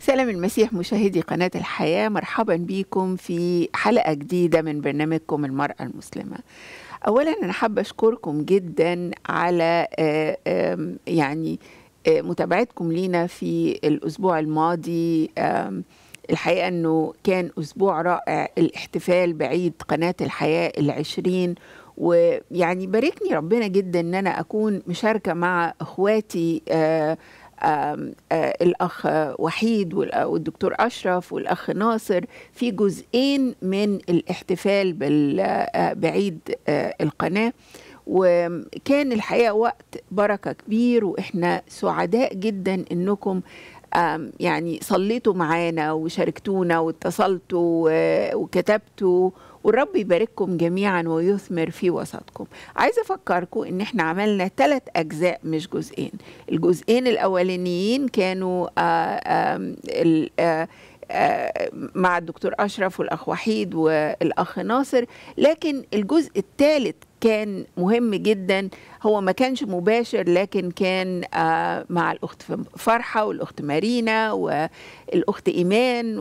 سلام المسيح مشاهدي قناة الحياة مرحبا بكم في حلقة جديدة من برنامجكم المرأة المسلمة أولا أنا حابة أشكركم جدا على آه، آم، يعني آه، متابعتكم لينا في الأسبوع الماضي آم، الحقيقة أنه كان أسبوع رائع الاحتفال بعيد قناة الحياة العشرين ويعني باركني ربنا جدا أن أنا أكون مشاركة مع أخواتي آه آم، آه، الأخ وحيد والأ- والدكتور أشرف والأخ ناصر في جزئين من الاحتفال بال- آه، بعيد آه، القناة وكان الحقيقة وقت بركة كبير وإحنا سعداء جدا إنكم آم، يعني صليتوا معانا وشاركتونا واتصلتوا و- وكتبتوا والرب يبارككم جميعا ويثمر في وسطكم عايزه افكركم ان احنا عملنا ثلاث اجزاء مش جزئين الجزئين الاولانيين كانوا آه، آم، ال- آه، آه، مع الدكتور اشرف والاخ وحيد والاخ ناصر لكن الجزء الثالث كان مهم جدا هو ما كانش مباشر لكن كان آه، مع الاخت فرحه والاخت مارينا والاخت ايمان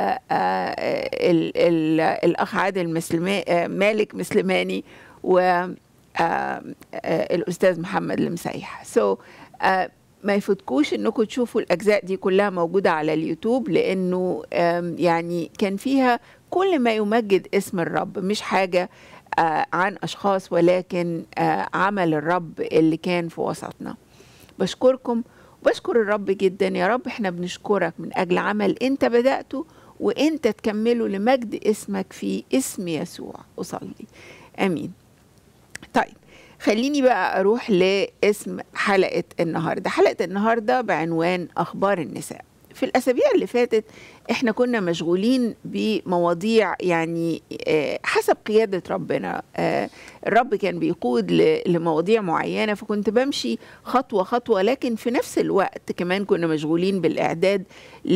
والاخ عادل مسلما آه، مالك مسلماني و آه، آه، الاستاذ محمد المسيح سو so, آه، ما يفوتكوش انكم تشوفوا الاجزاء دي كلها موجوده على اليوتيوب لانه آم، يعني كان فيها كل ما يمجد اسم الرب مش حاجه آه، عن اشخاص ولكن آه، عمل الرب اللي كان في وسطنا بشكركم وبشكر الرب جدا يا رب احنا بنشكرك من اجل عمل انت بدأته وانت تكمله لمجد اسمك في اسم يسوع اصلي امين طيب خليني بقى اروح لاسم حلقه النهارده حلقه النهارده بعنوان اخبار النساء في الاسابيع اللي فاتت احنا كنا مشغولين بمواضيع يعني آه، حسب قياده ربنا آه، الرب كان بيقود ل- لمواضيع معينه فكنت بمشي خطوه خطوه لكن في نفس الوقت كمان كنا مشغولين بالاعداد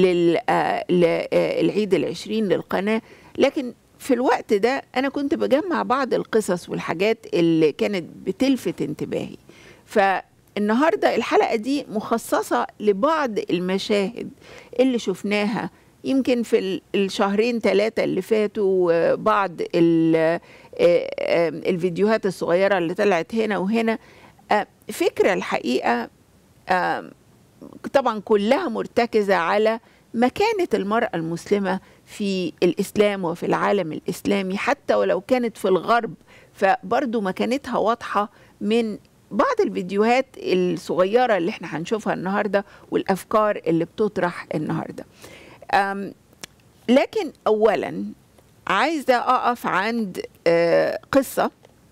للعيد العشرين للقناه لكن في الوقت ده انا كنت بجمع بعض القصص والحاجات اللي كانت بتلفت انتباهي فالنهارده الحلقه دي مخصصه لبعض المشاهد اللي شفناها يمكن في ال- الشهرين ثلاثه اللي فاتوا وبعض ال- آه، آه، الفيديوهات الصغيره اللي طلعت هنا وهنا آه، فكره الحقيقه آم، طبعا كلها مرتكزة على مكانة المرأة المسلمة في الإسلام وفي العالم الإسلامي حتى ولو كانت في الغرب فبرضو مكانتها واضحة من بعض الفيديوهات الصغيرة اللي احنا هنشوفها النهاردة والأفكار اللي بتطرح النهاردة أم، لكن أولا عايزة أقف عند آه، قصة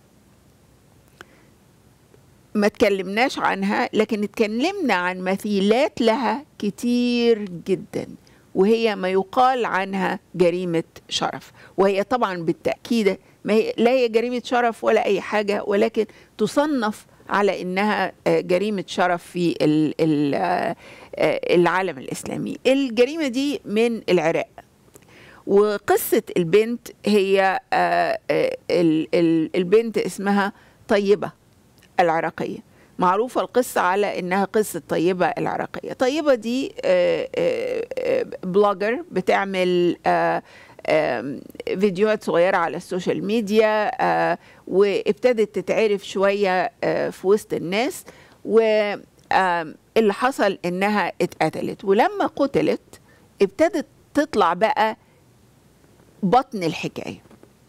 ما اتكلمناش عنها لكن اتكلمنا عن مثيلات لها كتير جدا وهي ما يقال عنها جريمة شرف وهي طبعا بالتأكيد ما هي لا هي جريمة شرف ولا أي حاجة ولكن تصنف على إنها آه، جريمة شرف في ال- ال- آه، آه، العالم الإسلامي الجريمة دي من العراق وقصة البنت هي آه، آه، ال- ال- البنت اسمها طيبة العراقية معروفة القصة على إنها قصة طيبة العراقية طيبة دي آه، آه، آه، بلوجر بتعمل آه، آم، فيديوهات صغيرة على السوشيال ميديا آه، وابتدت تتعرف شوية آه، في وسط الناس واللي حصل إنها اتقتلت ولما قتلت ابتدت تطلع بقى بطن الحكاية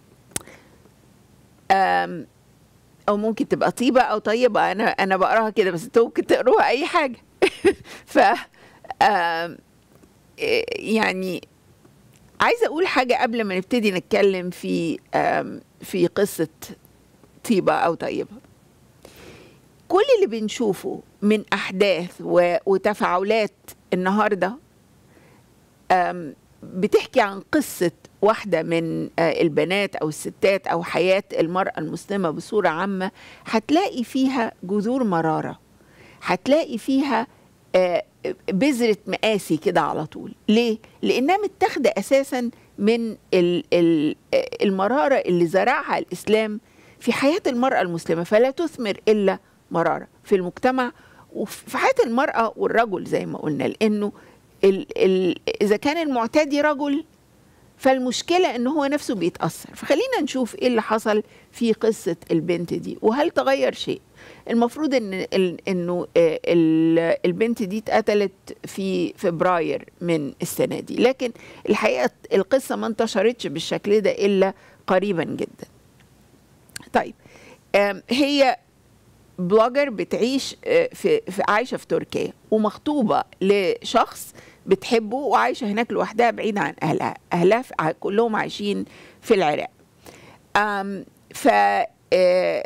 آم، او ممكن تبقى طيبه او طيبه انا انا بقراها كده بس انتوا ممكن تقروها اي حاجه ف آم، إيه، يعني عايزه اقول حاجه قبل ما نبتدي نتكلم في آم، في قصه طيبه او طيبه كل اللي بنشوفه من احداث و- وتفاعلات النهارده آم، بتحكي عن قصة واحدة من آه، البنات أو الستات أو حياة المرأة المسلمة بصورة عامة هتلاقي فيها جذور مرارة هتلاقي فيها آه، بذرة مقاسي كده على طول ليه؟ لأنها متاخدة أساسا من ال- ال- آه، المرارة اللي زرعها الإسلام في حياة المرأة المسلمة فلا تثمر إلا مرارة في المجتمع وفي حياة المرأة والرجل زي ما قلنا لأنه ال ال اذا كان المعتدي رجل فالمشكله ان هو نفسه بيتاثر فخلينا نشوف ايه اللي حصل في قصه البنت دي وهل تغير شيء المفروض ان ال- انه آه، ال- البنت دي اتقتلت في فبراير من السنه دي لكن الحقيقه القصه ما انتشرتش بالشكل ده الا قريبا جدا طيب آم، هي بلوجر بتعيش آه، في, في عايشه في تركيا ومخطوبه لشخص بتحبه وعايشه هناك لوحدها بعيد عن اهلها اهلها في- ع- كلهم عايشين في العراق آم، ف آه، آه،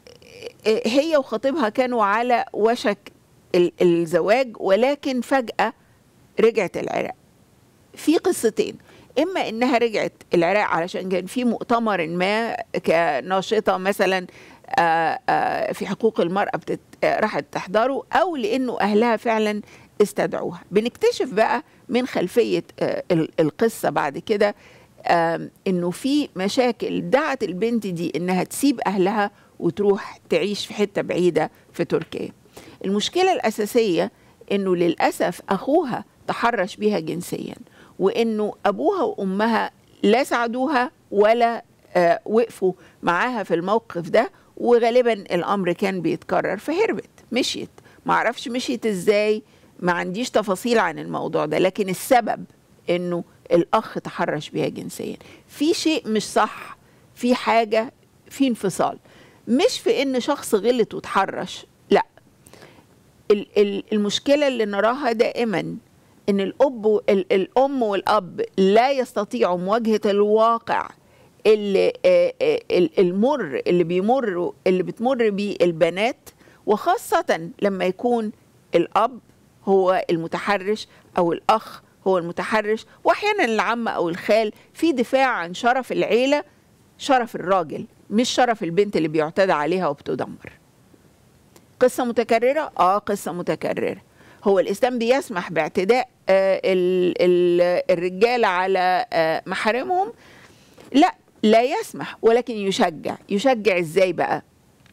هي وخطيبها كانوا على وشك ال- الزواج ولكن فجأة رجعت العراق في قصتين اما انها رجعت العراق علشان كان في مؤتمر ما كناشطه مثلا آه، آه، في حقوق المراه بتت... آه، راحت تحضره او لانه اهلها فعلا استدعوها بنكتشف بقى من خلفيه آه، ال- القصه بعد كده آم، انه في مشاكل دعت البنت دي انها تسيب اهلها وتروح تعيش في حته بعيده في تركيا المشكله الاساسيه انه للاسف اخوها تحرش بها جنسيا وانه ابوها وامها لا ساعدوها ولا آه، وقفوا معاها في الموقف ده وغالبا الامر كان بيتكرر فهربت مشيت معرفش مشيت ازاي ما عنديش تفاصيل عن الموضوع ده لكن السبب انه الاخ تحرش بيها جنسيا في شيء مش صح في حاجه في انفصال مش في ان شخص غلط وتحرش لا ال- ال- المشكله اللي نراها دائما ان الاب و- ال- الام والاب لا يستطيعوا مواجهه الواقع اللي آه، آه، ال- المر اللي بيمر اللي بتمر بيه البنات وخاصه لما يكون الاب هو المتحرش او الاخ هو المتحرش واحيانا العم او الخال في دفاع عن شرف العيله شرف الراجل مش شرف البنت اللي بيعتدى عليها وبتدمر قصة متكررة؟ آه قصة متكررة هو الإسلام بيسمح باعتداء آه ال- ال- الرجالة على آه محارمهم؟ لا لا يسمح ولكن يشجع يشجع إزاي بقى؟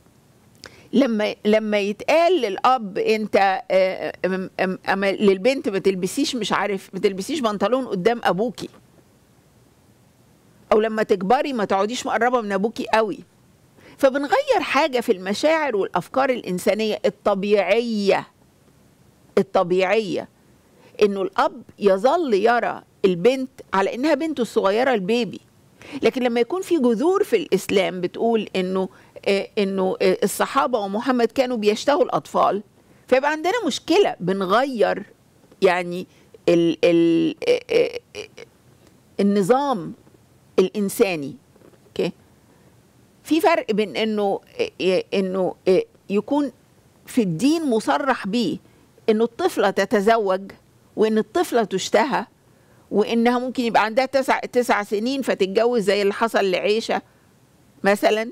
لما لما يتقال للاب انت آه، أم- أم- أما للبنت ما تلبسيش مش عارف ما تلبسيش بنطلون قدام ابوكي او لما تكبري ما تقعديش مقربه من ابوكي قوي فبنغير حاجه في المشاعر والافكار الانسانيه الطبيعيه الطبيعيه انه الاب يظل يرى البنت على انها بنته الصغيره البيبي لكن لما يكون في جذور في الاسلام بتقول انه آه، انه آه، الصحابه ومحمد كانوا بيشتهوا الاطفال فيبقى عندنا مشكله بنغير يعني ال ال آه، آه، آه، النظام الانساني اوكي في فرق بين انه آه، انه آه، يكون في الدين مصرح بيه انه الطفله تتزوج وان الطفله تشتهى وانها ممكن يبقى عندها تسع تسع سنين فتتجوز زي اللي حصل لعيشه مثلا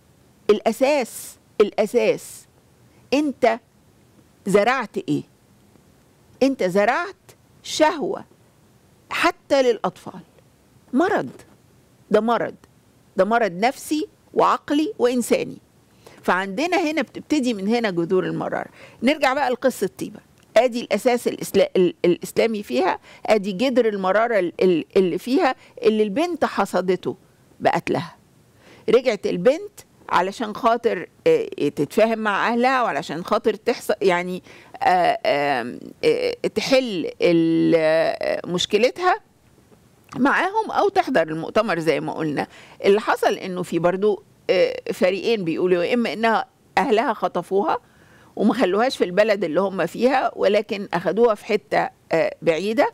الاساس الاساس انت زرعت ايه انت زرعت شهوه حتى للاطفال مرض ده مرض ده مرض نفسي وعقلي وانساني فعندنا هنا بتبتدي من هنا جذور المراره نرجع بقى لقصه طيبه ادي الاساس الإسلا... ال- الاسلامي فيها ادي جذر المراره ال- ال- اللي فيها اللي البنت حصدته بقتلها رجعت البنت علشان خاطر آه، تتفاهم مع اهلها وعلشان خاطر تحصل يعني آه، آم، آه، تحل ال- آه، مشكلتها معاهم او تحضر المؤتمر زي ما قلنا اللي حصل انه في برضو آه، فريقين بيقولوا يا اما انها اهلها خطفوها وما خلوهاش في البلد اللي هم فيها ولكن اخدوها في حته آه، بعيده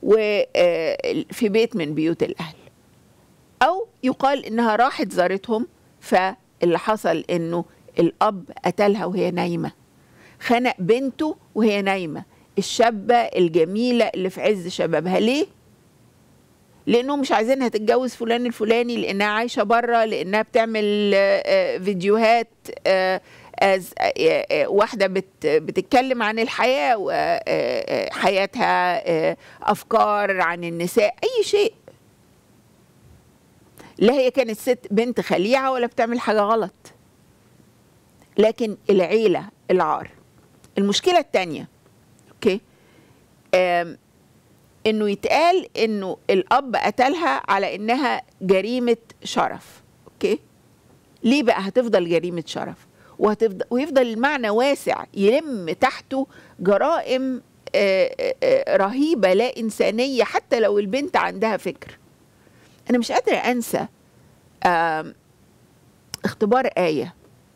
وفي بيت من بيوت الاهل او يقال انها راحت زارتهم فاللي حصل انه الاب قتلها وهي نايمه خنق بنته وهي نايمه الشابه الجميله اللي في عز شبابها ليه لانهم مش عايزينها تتجوز فلان الفلاني لانها عايشه بره لانها بتعمل آه، آه، فيديوهات آه، از آه، آه، واحده بت بتتكلم عن الحياه وحياتها افكار عن النساء اي شيء لا هي كانت ست بنت خليعه ولا بتعمل حاجه غلط لكن العيله العار المشكله الثانيه اوكي آم، انه يتقال انه الاب قتلها على انها جريمه شرف اوكي ليه بقى هتفضل جريمه شرف وهتفضل ويفضل المعنى واسع يلم تحته جرائم آه، آه، رهيبه لا انسانيه حتى لو البنت عندها فكر انا مش قادره انسى آم، اختبار ايه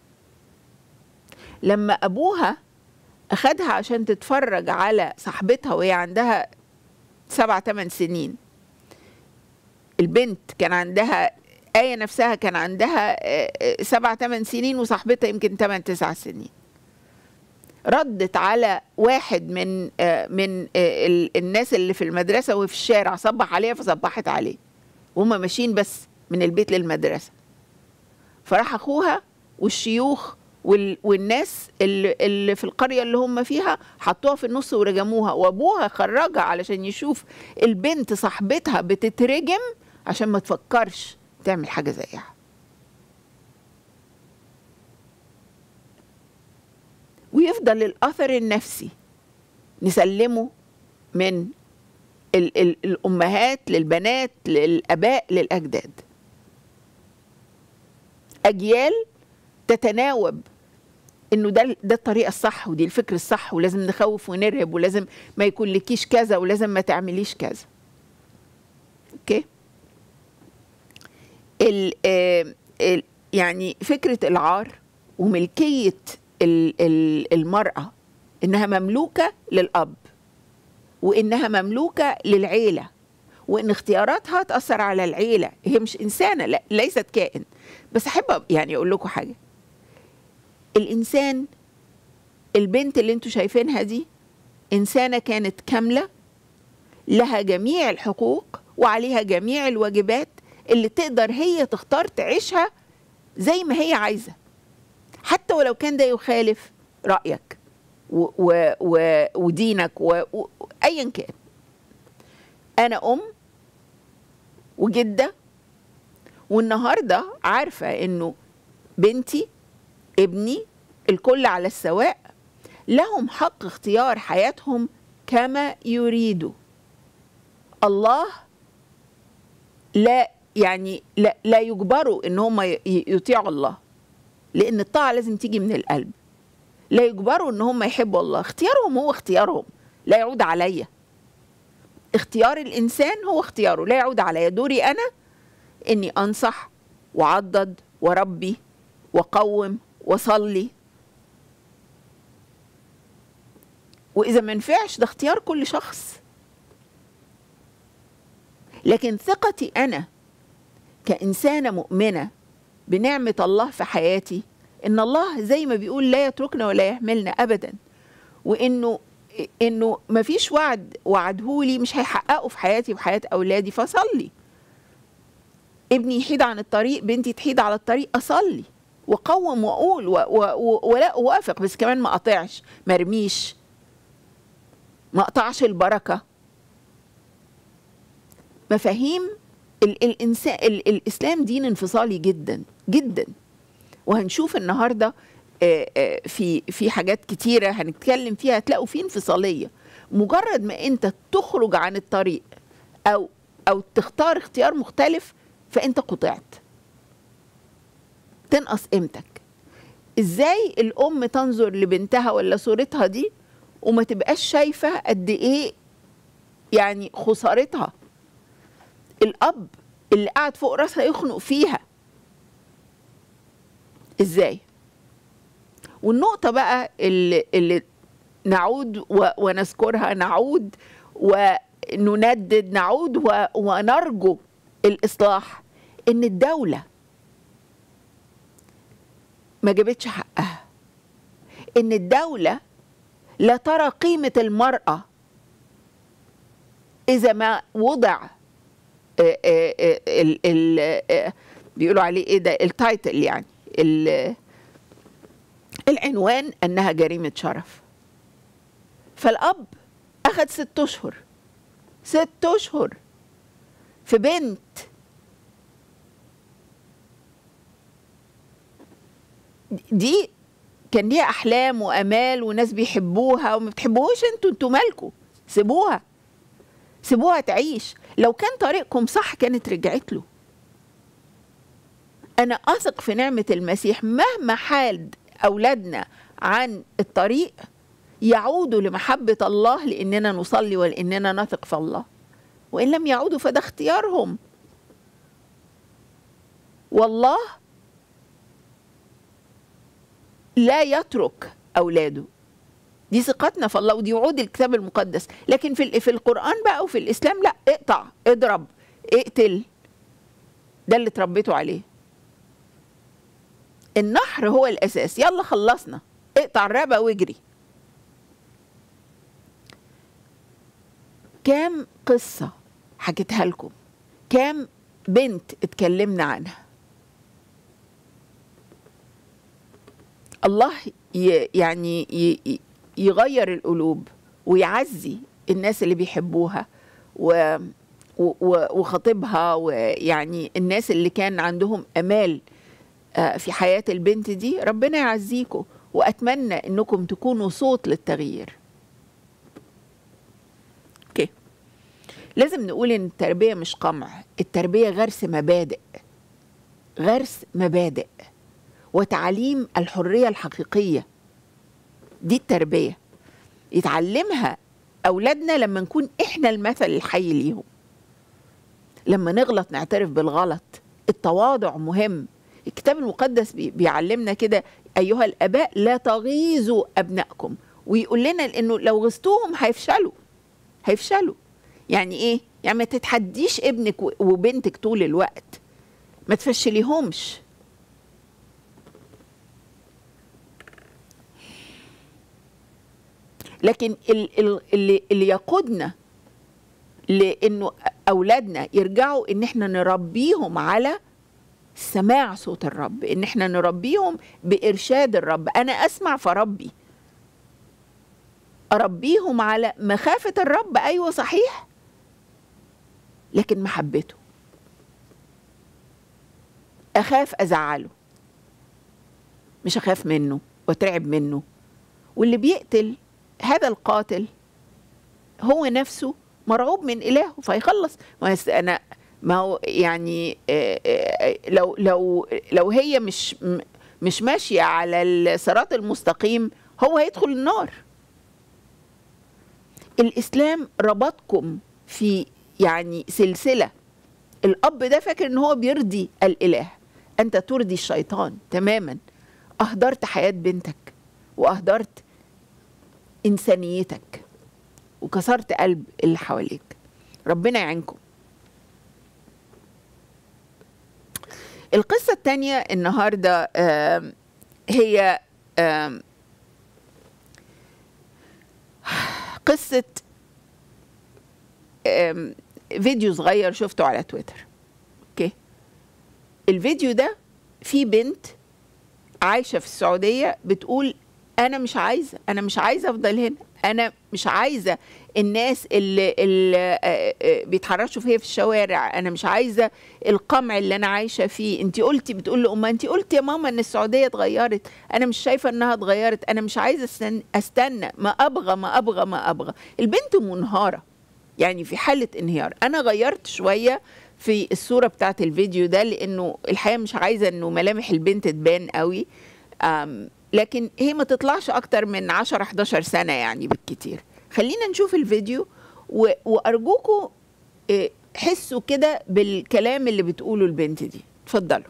لما ابوها اخدها عشان تتفرج على صاحبتها وهي عندها سبع ثمان سنين البنت كان عندها آية نفسها كان عندها آه، آه، سبع ثمان سنين وصاحبتها يمكن ثمان تسع سنين ردت على واحد من آه، من آه، ال- الناس اللي في المدرسة وفي الشارع صبح عليها فصبحت عليه وهم ماشيين بس من البيت للمدرسة فراح أخوها والشيوخ وال... والناس اللي, اللي في القرية اللي هم فيها حطوها في النص ورجموها وابوها خرجها علشان يشوف البنت صاحبتها بتترجم عشان ما تفكرش تعمل حاجة زيها ويفضل الأثر النفسي نسلمه من ال ال الأمهات للبنات للآباء للأجداد أجيال تتناوب انه ده ده الطريقه الصح ودي الفكر الصح ولازم نخوف ونرهب ولازم ما يكون لكيش كذا ولازم ما تعمليش كذا اوكي ال آه، ال يعني فكره العار وملكيه ال ال المراه انها مملوكه للاب وانها مملوكه للعيله وان اختياراتها تاثر على العيله هي مش انسانه لا ليست كائن بس احب أب- يعني اقول لكم حاجه الانسان البنت اللي انتوا شايفينها دي انسانه كانت كامله لها جميع الحقوق وعليها جميع الواجبات اللي تقدر هي تختار تعيشها زي ما هي عايزه حتى ولو كان ده يخالف رايك و و و ودينك و- و- ايا كان انا ام وجده والنهارده عارفه انه بنتي ابني الكل على السواء لهم حق اختيار حياتهم كما يريدوا الله لا يعني لا, لا يجبروا ان هم ي- يطيعوا الله لان الطاعه لازم تيجي من القلب لا يجبروا ان هم يحبوا الله اختيارهم هو اختيارهم لا يعود عليا اختيار الانسان هو اختياره لا يعود عليا دوري انا اني انصح وعضد وربي وقوم وصلي واذا ما نفعش ده اختيار كل شخص لكن ثقتي انا كانسانه مؤمنه بنعمه الله في حياتي ان الله زي ما بيقول لا يتركنا ولا يهملنا ابدا وانه انه ما فيش وعد وعدهولي مش هيحققه في حياتي وحياه اولادي فصلي ابني يحيد عن الطريق بنتي تحيد على الطريق اصلي وقوم واقول و و و ولا اوافق بس كمان ما اقطعش ما ارميش ما اقطعش البركه مفاهيم ال الانسان ال الاسلام دين انفصالي جدا جدا وهنشوف النهارده آه، آه، في في حاجات كتيره هنتكلم فيها هتلاقوا في انفصاليه مجرد ما انت تخرج عن الطريق او او تختار اختيار مختلف فانت قطعت تنقص قيمتك ازاي الام تنظر لبنتها ولا صورتها دي وما تبقاش شايفه قد ايه يعني خسارتها الاب اللي قاعد فوق راسها يخنق فيها ازاي والنقطة بقى اللي, اللي نعود و ونذكرها نعود ونندد نعود و ونرجو الإصلاح إن الدولة ما جابتش حقها إن الدولة لا ترى قيمة المرأة إذا ما وضع آه، آه، آه، ال ال آه، بيقولوا عليه إيه ده التايتل يعني ال- العنوان انها جريمه شرف فالاب اخذ ست اشهر ست اشهر في بنت دي كان ليها احلام وامال وناس بيحبوها وما بتحبوهوش انتوا انتوا مالكوا سيبوها سيبوها تعيش لو كان طريقكم صح كانت رجعت له انا اثق في نعمه المسيح مهما حال اولادنا عن الطريق يعودوا لمحبه الله لاننا نصلي ولاننا نثق في الله وان لم يعودوا فده اختيارهم والله لا يترك اولاده دي ثقتنا في الله ودي وعود الكتاب المقدس لكن في في القران بقى وفي الاسلام لا اقطع اضرب اقتل ده اللي اتربيتوا عليه النحر هو الاساس يلا خلصنا اقطع الرقبه واجري كام قصه حكيتها لكم كام بنت اتكلمنا عنها الله يعني يغير القلوب ويعزي الناس اللي بيحبوها و وخطيبها ويعني الناس اللي كان عندهم امال في حياه البنت دي ربنا يعزيكم واتمنى انكم تكونوا صوت للتغيير اوكي لازم نقول ان التربيه مش قمع التربيه غرس مبادئ غرس مبادئ وتعليم الحريه الحقيقيه دي التربيه يتعلمها اولادنا لما نكون احنا المثل الحي ليهم لما نغلط نعترف بالغلط التواضع مهم الكتاب المقدس بيعلمنا كده ايها الاباء لا تغيظوا ابنائكم ويقول لنا انه لو غزتوهم هيفشلوا هيفشلوا يعني ايه يعني ما تتحديش ابنك وبنتك طول الوقت ما تفشليهمش لكن اللي, اللي يقودنا لانه اولادنا يرجعوا ان احنا نربيهم على سماع صوت الرب ان احنا نربيهم بارشاد الرب انا اسمع فربي اربيهم على مخافه الرب ايوه صحيح لكن محبته اخاف ازعله مش اخاف منه واترعب منه واللي بيقتل هذا القاتل هو نفسه مرعوب من إلهه فيخلص أنا ما هو يعني لو لو لو هي مش مش ماشية على الصراط المستقيم هو هيدخل النار الإسلام ربطكم في يعني سلسلة الأب ده فاكر إن هو بيرضي الإله أنت ترضي الشيطان تماما أهدرت حياة بنتك وأهدرت إنسانيتك وكسرت قلب اللي حواليك ربنا يعينكم القصة التانية النهاردة هي قصة فيديو صغير شفته على تويتر اوكي الفيديو ده في بنت عايشة في السعودية بتقول انا مش عايزه انا مش عايزه افضل هنا انا مش عايزه الناس اللي, اللي بيتحرشوا فيا في الشوارع انا مش عايزه القمع اللي انا عايشه فيه انت قلتي بتقول لامها انت قلتي يا ماما ان السعوديه اتغيرت انا مش شايفه انها اتغيرت انا مش عايزه استنى, استنى ما ابغى ما ابغى ما ابغى البنت منهاره يعني في حاله انهيار انا غيرت شويه في الصوره بتاعت الفيديو ده لانه الحقيقه مش عايزه انه ملامح البنت تبان قوي لكن هي ما تطلعش اكتر من 10 11 سنه يعني بالكتير خلينا نشوف الفيديو وارجوكم حسوا كده بالكلام اللي بتقوله البنت دي اتفضلوا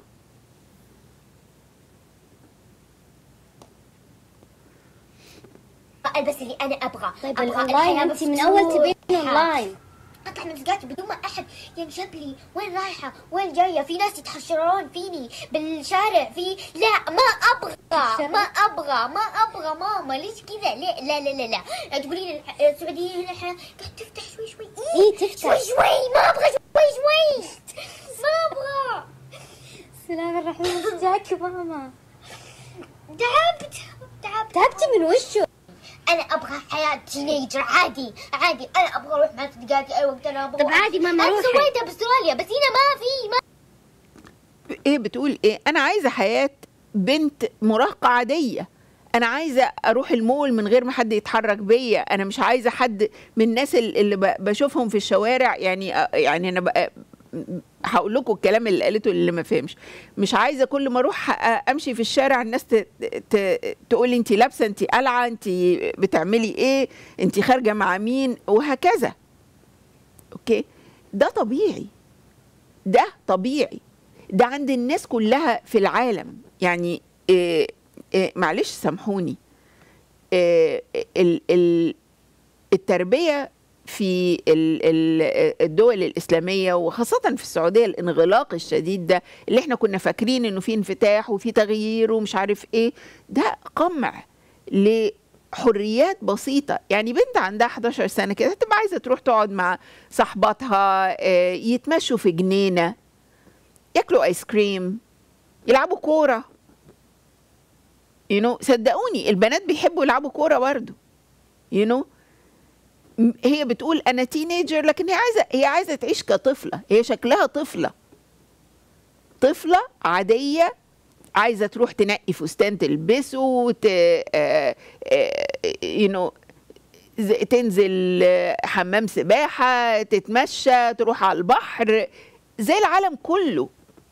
البس اللي انا ابغى طيب أبغى الاونلاين الحياة انت من اول مفتوحة. تبين اونلاين اطلع من زقاتي بدون ما احد ينشب لي وين رايحه وين جايه في ناس يتحشرون فيني بالشارع في لا ما ابغى ما ابغى ما ابغى ماما ليش كذا لا لا لا لا لا تقولي لي الح- السعوديه هنا الحياه قاعد تفتح شوي شوي إيه، تفتح. شوي شوي ما ابغى شوي شوي ما ابغى بسم الله الرحمن الرحيم جاك ماما تعبت تعبت تعبتي من وشه انا ابغى حياه تينيجر عادي عادي انا ابغى اروح مع صديقاتي اي وقت انا ابغى طب عادي ماما انا روحي. سويتها باستراليا بس هنا ما في ما ايه بتقول ايه انا عايزه حياه بنت مراهقه عاديه انا عايزه اروح المول من غير ما حد يتحرك بيا انا مش عايزه حد من الناس ال- اللي ب- بشوفهم في الشوارع يعني يعني انا بقى هقول لكم الكلام اللي قالته اللي ما فهمش مش عايزه كل ما اروح أ- امشي في الشارع الناس ت... ت... تقول لي انت لابسه انت قلعه انت بتعملي ايه انت خارجه مع مين وهكذا اوكي ده طبيعي ده طبيعي ده عند الناس كلها في العالم يعني إيه إيه معلش سامحوني إيه ال- ال- التربية في ال- ال- الدول الإسلامية وخاصة في السعودية الانغلاق الشديد ده اللي احنا كنا فاكرين انه في انفتاح وفي تغيير ومش عارف ايه ده قمع لحريات بسيطة يعني بنت عندها 11 سنة كده هتبقى عايزة تروح تقعد مع صاحباتها آه، يتمشوا في جنينة ياكلوا ايس كريم يلعبوا كورة you know صدقوني البنات بيحبوا يلعبوا كورة برضو you know م- هي بتقول انا تينيجر لكن هي عايزه هي عايزه تعيش كطفله هي شكلها طفله طفله عاديه عايزه تروح تنقي فستان تلبسه وت يو نو تنزل آه، حمام سباحه تتمشى تروح على البحر زي العالم كله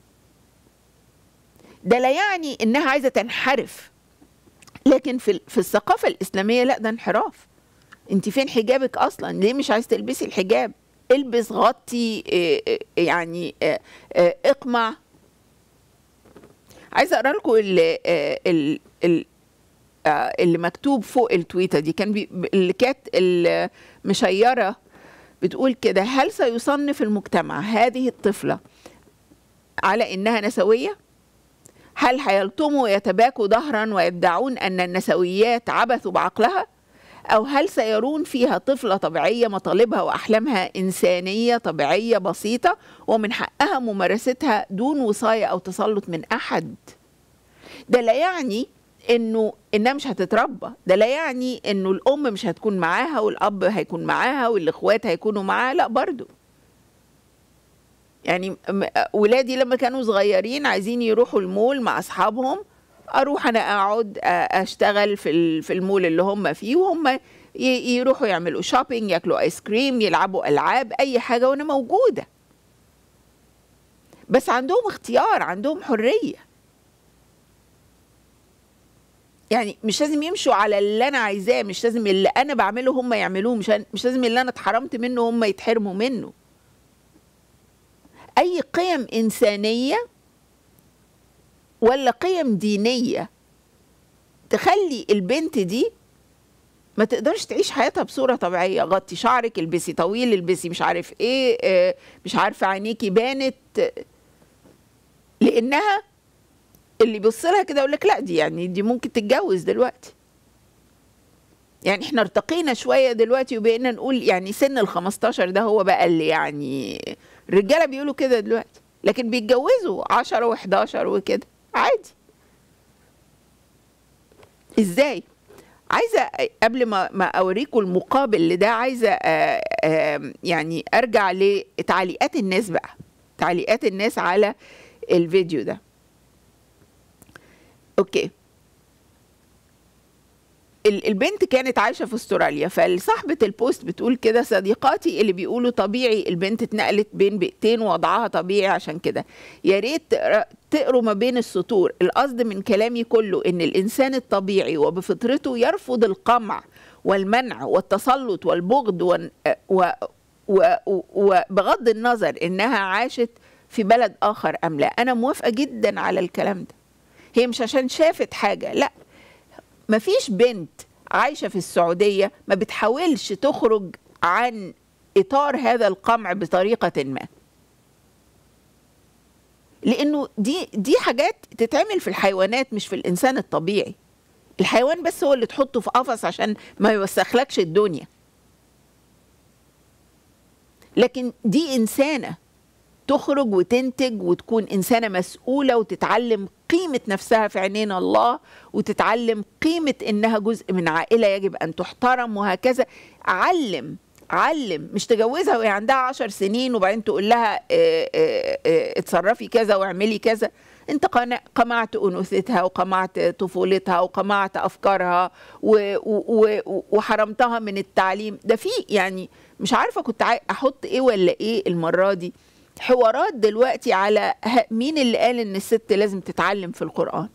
ده لا يعني انها عايزه تنحرف لكن في في الثقافه الاسلاميه لا ده انحراف انت فين حجابك اصلا ليه مش عايز تلبسي الحجاب البس غطي اه، اه، يعني اه، اه، اقمع عايزه اقرا لكم ال- اه، ال- ال- اه، اللي مكتوب فوق التويته دي كان بي- اللي كانت المشيره بتقول كده هل سيصنف المجتمع هذه الطفله على انها نسويه هل هيلطموا ويتباكوا ظهرا ويدعون ان النسويات عبثوا بعقلها أو هل سيرون فيها طفلة طبيعية مطالبها وأحلامها إنسانية طبيعية بسيطة ومن حقها ممارستها دون وصاية أو تسلط من أحد ده لا يعني انه انها مش هتتربى ده لا يعني انه الام مش هتكون معاها والاب هيكون معاها والاخوات هيكونوا معاها لا برضو يعني م- ولادي لما كانوا صغيرين عايزين يروحوا المول مع اصحابهم اروح انا اقعد أ- اشتغل في ال- في المول اللي هم فيه وهم ي- يروحوا يعملوا شوبينج ياكلوا ايس كريم يلعبوا العاب اي حاجه وانا موجوده بس عندهم اختيار عندهم حريه يعني مش لازم يمشوا على اللي انا عايزاه مش لازم اللي انا بعمله هم يعملوه مش مش لازم اللي انا اتحرمت منه هم يتحرموا منه اي قيم انسانيه ولا قيم دينيه تخلي البنت دي ما تقدرش تعيش حياتها بصوره طبيعيه غطي شعرك البسي طويل البسي مش عارف ايه آه، مش عارفه عينيكي بانت آه، لانها اللي يبص لها كده يقول لك لا دي يعني دي ممكن تتجوز دلوقتي يعني احنا ارتقينا شويه دلوقتي وبقينا نقول يعني سن ال 15 ده هو بقى اللي يعني الرجاله بيقولوا كده دلوقتي لكن بيتجوزوا 10 و11 وكده عادي ازاي عايزه قبل ما ما اوريكم المقابل لده عايزه آه، آه، يعني ارجع لتعليقات الناس بقى تعليقات الناس على الفيديو ده اوكي ال- البنت كانت عايشه في استراليا فصاحبه البوست بتقول كده صديقاتي اللي بيقولوا طبيعي البنت اتنقلت بين بيئتين وضعها طبيعي عشان كده يا ريت تقرا- تقروا ما بين السطور القصد من كلامي كله ان الانسان الطبيعي وبفطرته يرفض القمع والمنع والتسلط والبغض ون- و و وبغض النظر انها عاشت في بلد اخر ام لا انا موافقه جدا على الكلام ده هي مش عشان شافت حاجه لا مفيش بنت عايشه في السعوديه ما بتحاولش تخرج عن اطار هذا القمع بطريقه ما لانه دي دي حاجات تتعمل في الحيوانات مش في الانسان الطبيعي الحيوان بس هو اللي تحطه في قفص عشان ما يوسخلكش الدنيا لكن دي انسانه تخرج وتنتج وتكون انسانه مسؤوله وتتعلم قيمه نفسها في عينين الله وتتعلم قيمه انها جزء من عائله يجب ان تحترم وهكذا علم علم مش تجوزها وهي عندها عشر سنين وبعدين تقول لها اه اه اه اتصرفي كذا واعملي كذا انت قنا- قمعت انوثتها وقمعت طفولتها وقمعت افكارها و و و وحرمتها من التعليم ده في يعني مش عارفه كنت عاي- احط ايه ولا ايه المره دي حوارات دلوقتي على ه- مين اللي قال ان الست لازم تتعلم في القران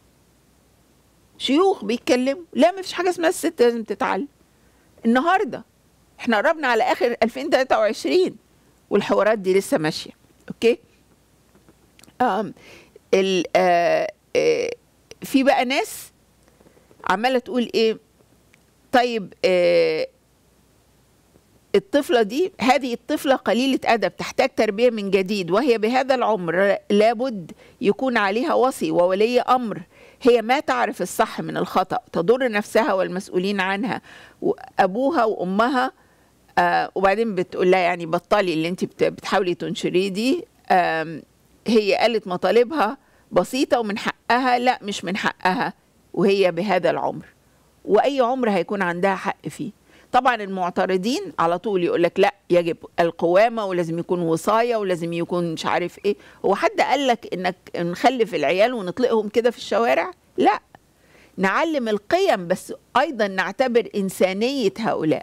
شيوخ بيتكلموا لا ما فيش حاجه اسمها الست لازم تتعلم النهارده احنا قربنا على اخر 2023 والحوارات دي لسه ماشيه اوكي آم ال آه آه في بقى ناس عماله تقول ايه طيب آه الطفله دي هذه الطفله قليله ادب تحتاج تربيه من جديد وهي بهذا العمر لابد يكون عليها وصي وولي امر هي ما تعرف الصح من الخطا تضر نفسها والمسؤولين عنها وابوها وامها آه وبعدين بتقول لها يعني بطلي اللي انت بت- بتحاولي تنشريه دي آم، هي قالت مطالبها بسيطة ومن حقها لا مش من حقها وهي بهذا العمر وأي عمر هيكون عندها حق فيه طبعا المعترضين على طول يقول لك لا يجب القوامة ولازم يكون وصاية ولازم يكون مش عارف ايه هو حد قال لك انك نخلف العيال ونطلقهم كده في الشوارع لا نعلم القيم بس ايضا نعتبر انسانية هؤلاء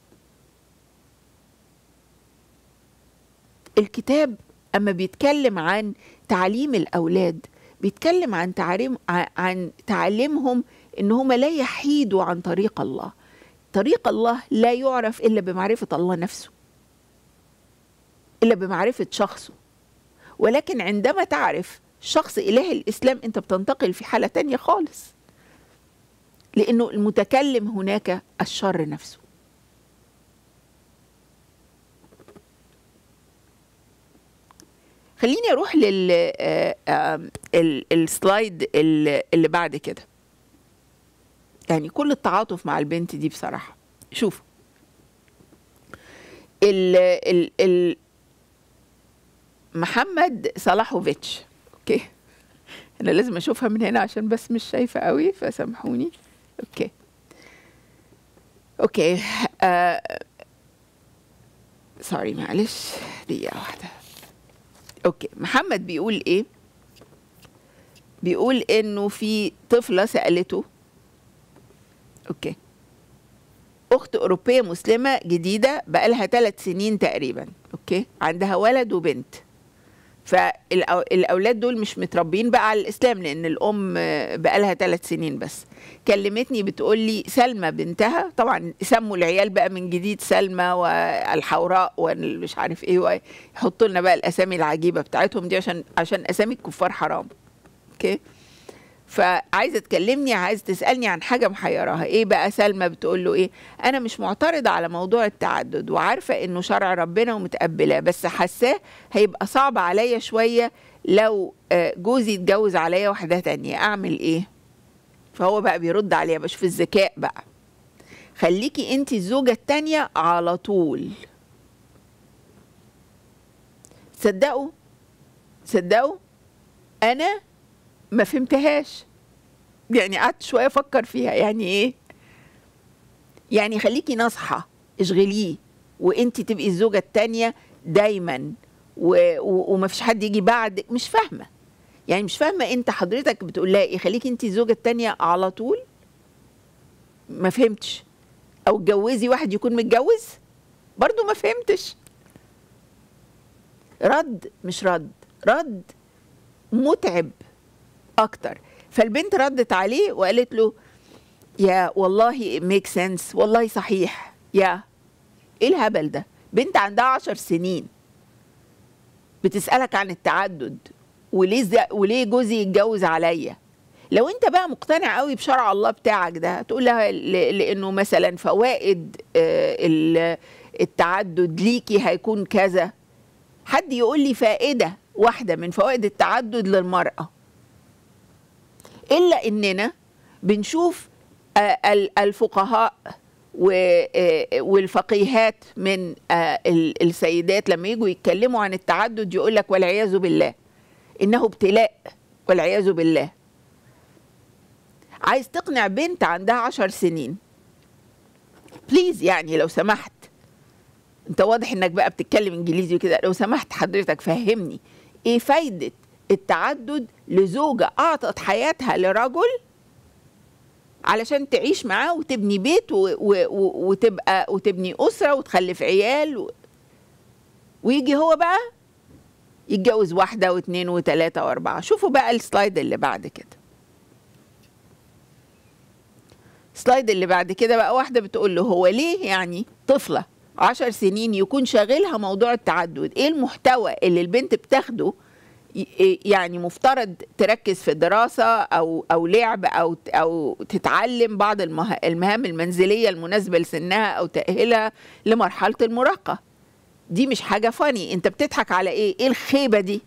الكتاب اما بيتكلم عن تعليم الاولاد بيتكلم عن تعليم عن تعليمهم ان هم لا يحيدوا عن طريق الله طريق الله لا يعرف الا بمعرفه الله نفسه الا بمعرفه شخصه ولكن عندما تعرف شخص اله الاسلام انت بتنتقل في حاله تانية خالص لانه المتكلم هناك الشر نفسه خليني اروح لل آه، آم، ال- السلايد ال- اللي بعد كده يعني كل التعاطف مع البنت دي بصراحه شوف ال ال ال محمد صلاحوفيتش اوكي انا لازم اشوفها من هنا عشان بس مش شايفه قوي فسامحوني اوكي اوكي آه سوري معلش دقيقه واحده اوكي محمد بيقول ايه بيقول انه في طفله سالته اوكي اخت اوروبيه مسلمه جديده بقالها ثلاث سنين تقريبا اوكي عندها ولد وبنت فالاولاد دول مش متربين بقى على الاسلام لان الام بقالها ثلاث سنين بس كلمتني بتقول لي سلمى بنتها طبعا سموا العيال بقى من جديد سلمى والحوراء ومش عارف ايه ويحطوا لنا بقى الاسامي العجيبه بتاعتهم دي عشان عشان اسامي الكفار حرام اوكي فعايزه تكلمني عايزه تسالني عن حاجه محيراها ايه بقى سلمى بتقول له ايه انا مش معترضه على موضوع التعدد وعارفه انه شرع ربنا ومتقبلاه بس حاساه هيبقى صعب عليا شويه لو آه، جوزي يتجوز عليا واحده تانية اعمل ايه فهو بقى بيرد عليها بشوف الذكاء بقى خليكي انت الزوجه التانية على طول تصدقوا تصدقوا انا ما فهمتهاش يعني قعدت شويه افكر فيها يعني ايه يعني خليكي ناصحه اشغليه وانت تبقي الزوجه التانية دايما و... و... وما فيش حد يجي بعدك مش فاهمه يعني مش فاهمه انت حضرتك بتقول لها ايه خليكي انت الزوجه التانية على طول ما فهمتش او اتجوزي واحد يكون متجوز برضو ما فهمتش رد مش رد رد متعب اكتر فالبنت ردت عليه وقالت له يا والله ميك سنس والله صحيح يا ايه الهبل ده بنت عندها عشر سنين بتسألك عن التعدد وليه ز- وليه جوزي يتجوز عليا لو انت بقى مقتنع قوي بشرع الله بتاعك ده تقول لها ل- لانه مثلا فوائد آه، ال- التعدد ليكي هيكون كذا حد يقول لي فائده واحده من فوائد التعدد للمراه الا اننا بنشوف آه، ال- الفقهاء و- آه، والفقيهات من آه، ال- السيدات لما يجوا يتكلموا عن التعدد يقول لك والعياذ بالله انه ابتلاء والعياذ بالله عايز تقنع بنت عندها عشر سنين بليز يعني لو سمحت انت واضح انك بقى بتتكلم انجليزي وكده لو سمحت حضرتك فهمني ايه فايدة التعدد لزوجة أعطت حياتها لرجل علشان تعيش معاه وتبني بيت و و و وتبقى وتبني أسرة وتخلف عيال و ويجي هو بقى يتجوز واحدة واثنين وثلاثة وأربعة شوفوا بقى السلايد اللي بعد كده السلايد اللي بعد كده بقى واحدة بتقول له هو ليه يعني طفلة عشر سنين يكون شاغلها موضوع التعدد ايه المحتوى اللي البنت بتاخده ي- يعني مفترض تركز في الدراسة أو أو لعب أو أو تتعلم بعض المه- المهام المنزلية المناسبة لسنها أو تأهيلها لمرحلة المراهقة دي مش حاجة فاني أنت بتضحك على إيه؟ إيه الخيبة دي؟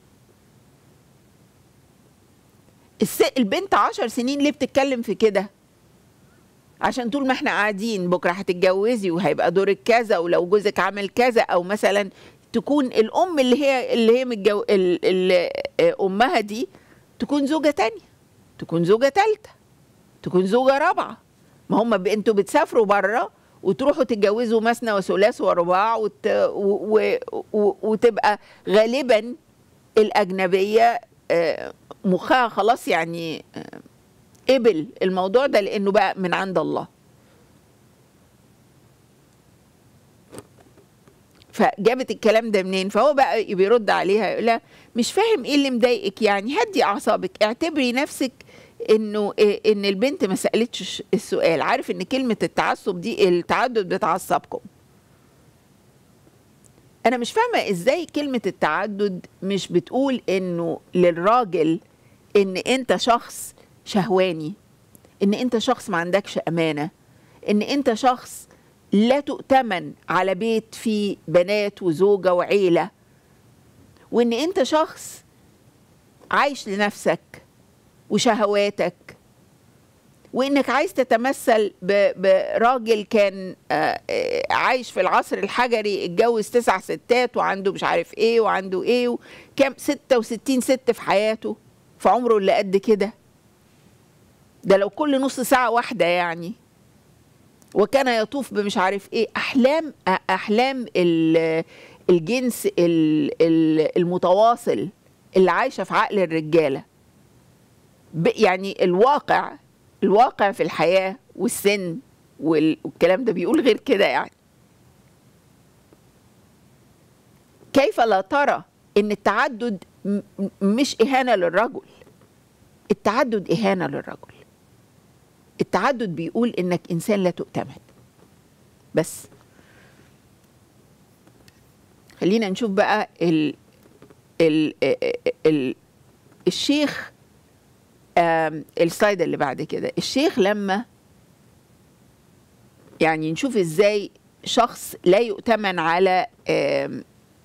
الس... البنت عشر سنين ليه بتتكلم في كده؟ عشان طول ما احنا قاعدين بكره هتتجوزي وهيبقى دورك كذا ولو جوزك عمل كذا او مثلا تكون الام اللي هي اللي هي متجو... ال... ال... آه، امها دي تكون زوجه تانية تكون زوجه تالتة تكون زوجه رابعه ما هم ب... انتوا بتسافروا بره وتروحوا تتجوزوا مثنى وثلاث ورباع وت... و... و... و... وتبقى غالبا الاجنبيه آه، مخها خلاص يعني آه، قبل الموضوع ده لانه بقى من عند الله فجابت الكلام ده منين فهو بقى بيرد عليها يقول لها مش فاهم ايه اللي مضايقك يعني هدي اعصابك اعتبري نفسك انه إيه ان البنت ما سالتش السؤال عارف ان كلمه التعصب دي التعدد بتعصبكم انا مش فاهمه ازاي كلمه التعدد مش بتقول انه للراجل ان انت شخص شهواني ان انت شخص ما عندكش امانه ان انت شخص لا تؤتمن على بيت فيه بنات وزوجه وعيله وان انت شخص عايش لنفسك وشهواتك وانك عايز تتمثل ب- براجل كان آه، آه، عايش في العصر الحجري اتجوز تسع ستات وعنده مش عارف ايه وعنده ايه وكام 66 ست في حياته في عمره اللي قد كده ده لو كل نص ساعة واحدة يعني وكان يطوف بمش عارف ايه احلام احلام ال- الجنس ال- ال- المتواصل اللي عايشه في عقل الرجاله ب- يعني الواقع الواقع في الحياه والسن وال- والكلام ده بيقول غير كده يعني كيف لا ترى ان التعدد م- م- مش اهانه للرجل التعدد اهانه للرجل التعدد بيقول انك انسان لا تؤتمن بس خلينا نشوف بقى ال ال ال الشيخ آم، السلايد اللي بعد كده الشيخ لما يعني نشوف ازاي شخص لا يؤتمن على آم،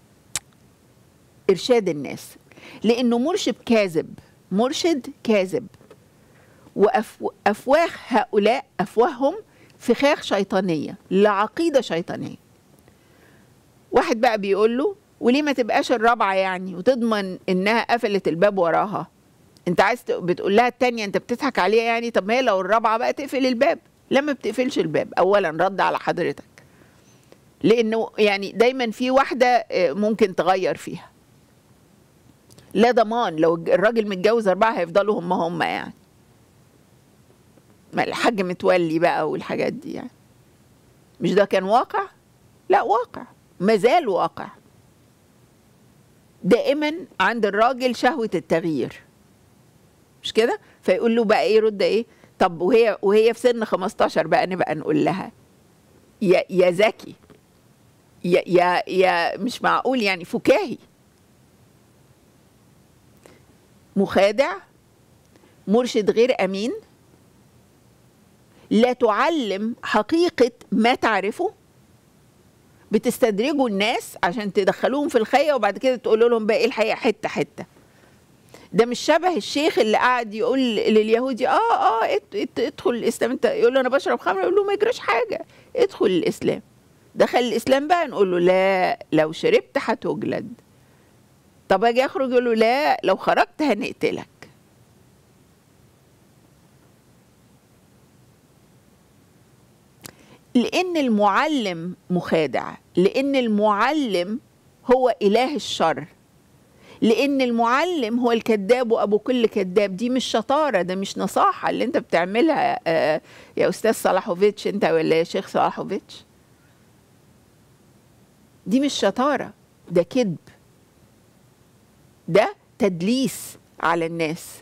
ارشاد الناس لانه مرشد كاذب مرشد كاذب وأفواه هؤلاء أفواههم فخاخ شيطانية لعقيدة شيطانية واحد بقى بيقول له وليه ما تبقاش الرابعة يعني وتضمن إنها قفلت الباب وراها انت عايز ت- بتقول لها التانية انت بتضحك عليها يعني طب ما هي لو الرابعة بقى تقفل الباب لما بتقفلش الباب اولا رد على حضرتك لانه يعني دايما في واحدة آه، ممكن تغير فيها لا ضمان لو الراجل متجوز أربعة هيفضلوا هم هم يعني ما الحاج متولي بقى والحاجات دي يعني مش ده كان واقع لا واقع ما زال واقع دائما عند الراجل شهوة التغيير مش كده فيقول له بقى ايه يرد ايه طب وهي وهي في سن 15 بقى نبقى نقول لها يا يا ذكي يا يا يا مش معقول يعني فكاهي مخادع مرشد غير امين لا تعلم حقيقة ما تعرفه بتستدرجوا الناس عشان تدخلوهم في الخية وبعد كده تقولوا لهم بقى ايه الحقيقة حتة حتة ده مش شبه الشيخ اللي قاعد يقول لليهودي اه اه ات- ات- ادخل الاسلام انت يقول له انا بشرب خمر يقول له ما يجراش حاجه ادخل الاسلام دخل الاسلام بقى نقول له لا لو شربت هتجلد طب اجي اخرج يقول له لا لو خرجت هنقتلك لان المعلم مخادع لان المعلم هو اله الشر لان المعلم هو الكذاب وابو كل كذاب دي مش شطاره ده مش نصاحه اللي انت بتعملها آه، يا استاذ صلاحوفيتش انت ولا يا شيخ صلاحوفيتش دي مش شطاره ده كذب ده تدليس على الناس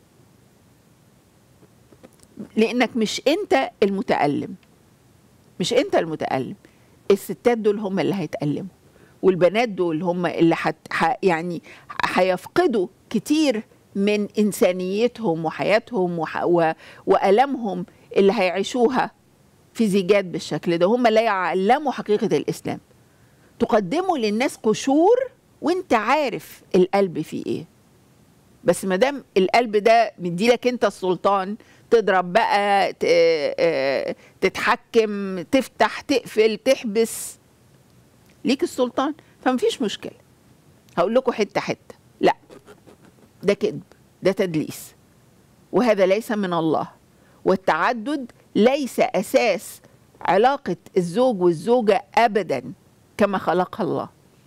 لانك مش انت المتألم مش انت المتألم الستات دول هم اللي هيتألموا والبنات دول هم اللي حت ح يعني هيفقدوا كتير من إنسانيتهم وحياتهم وح و وألمهم اللي هيعيشوها في زيجات بالشكل ده هم لا يعلموا حقيقة الإسلام تقدموا للناس قشور وانت عارف القلب فيه ايه بس ما دام القلب ده مديلك انت السلطان تضرب بقى ت- آه، تتحكم تفتح تقفل تحبس ليك السلطان فمفيش مشكله هقول لكم حته حته لا ده كذب ده تدليس وهذا ليس من الله والتعدد ليس اساس علاقه الزوج والزوجه ابدا كما خلقها الله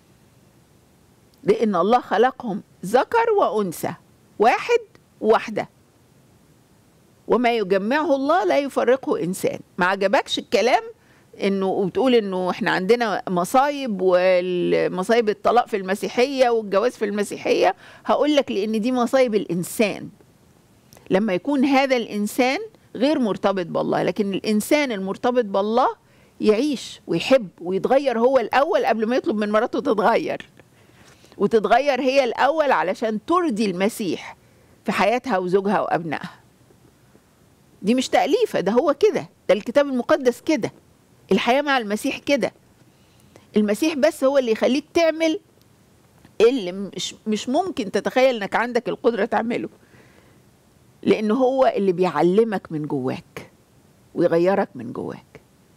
لان الله خلقهم ذكر وانثى واحد وواحده وما يجمعه الله لا يفرقه انسان ما عجبكش الكلام انه وبتقول انه احنا عندنا مصايب والمصايب الطلاق في المسيحيه والجواز في المسيحيه هقول لك لان دي مصايب الانسان لما يكون هذا الانسان غير مرتبط بالله لكن الانسان المرتبط بالله يعيش ويحب ويتغير هو الاول قبل ما يطلب من مراته تتغير وتتغير هي الاول علشان ترضي المسيح في حياتها وزوجها وابنائها دي مش تأليفة ده هو كده ده الكتاب المقدس كده الحياة مع المسيح كده المسيح بس هو اللي يخليك تعمل اللي مش مش ممكن تتخيل انك عندك القدرة تعمله لأنه هو اللي بيعلمك من جواك ويغيرك من جواك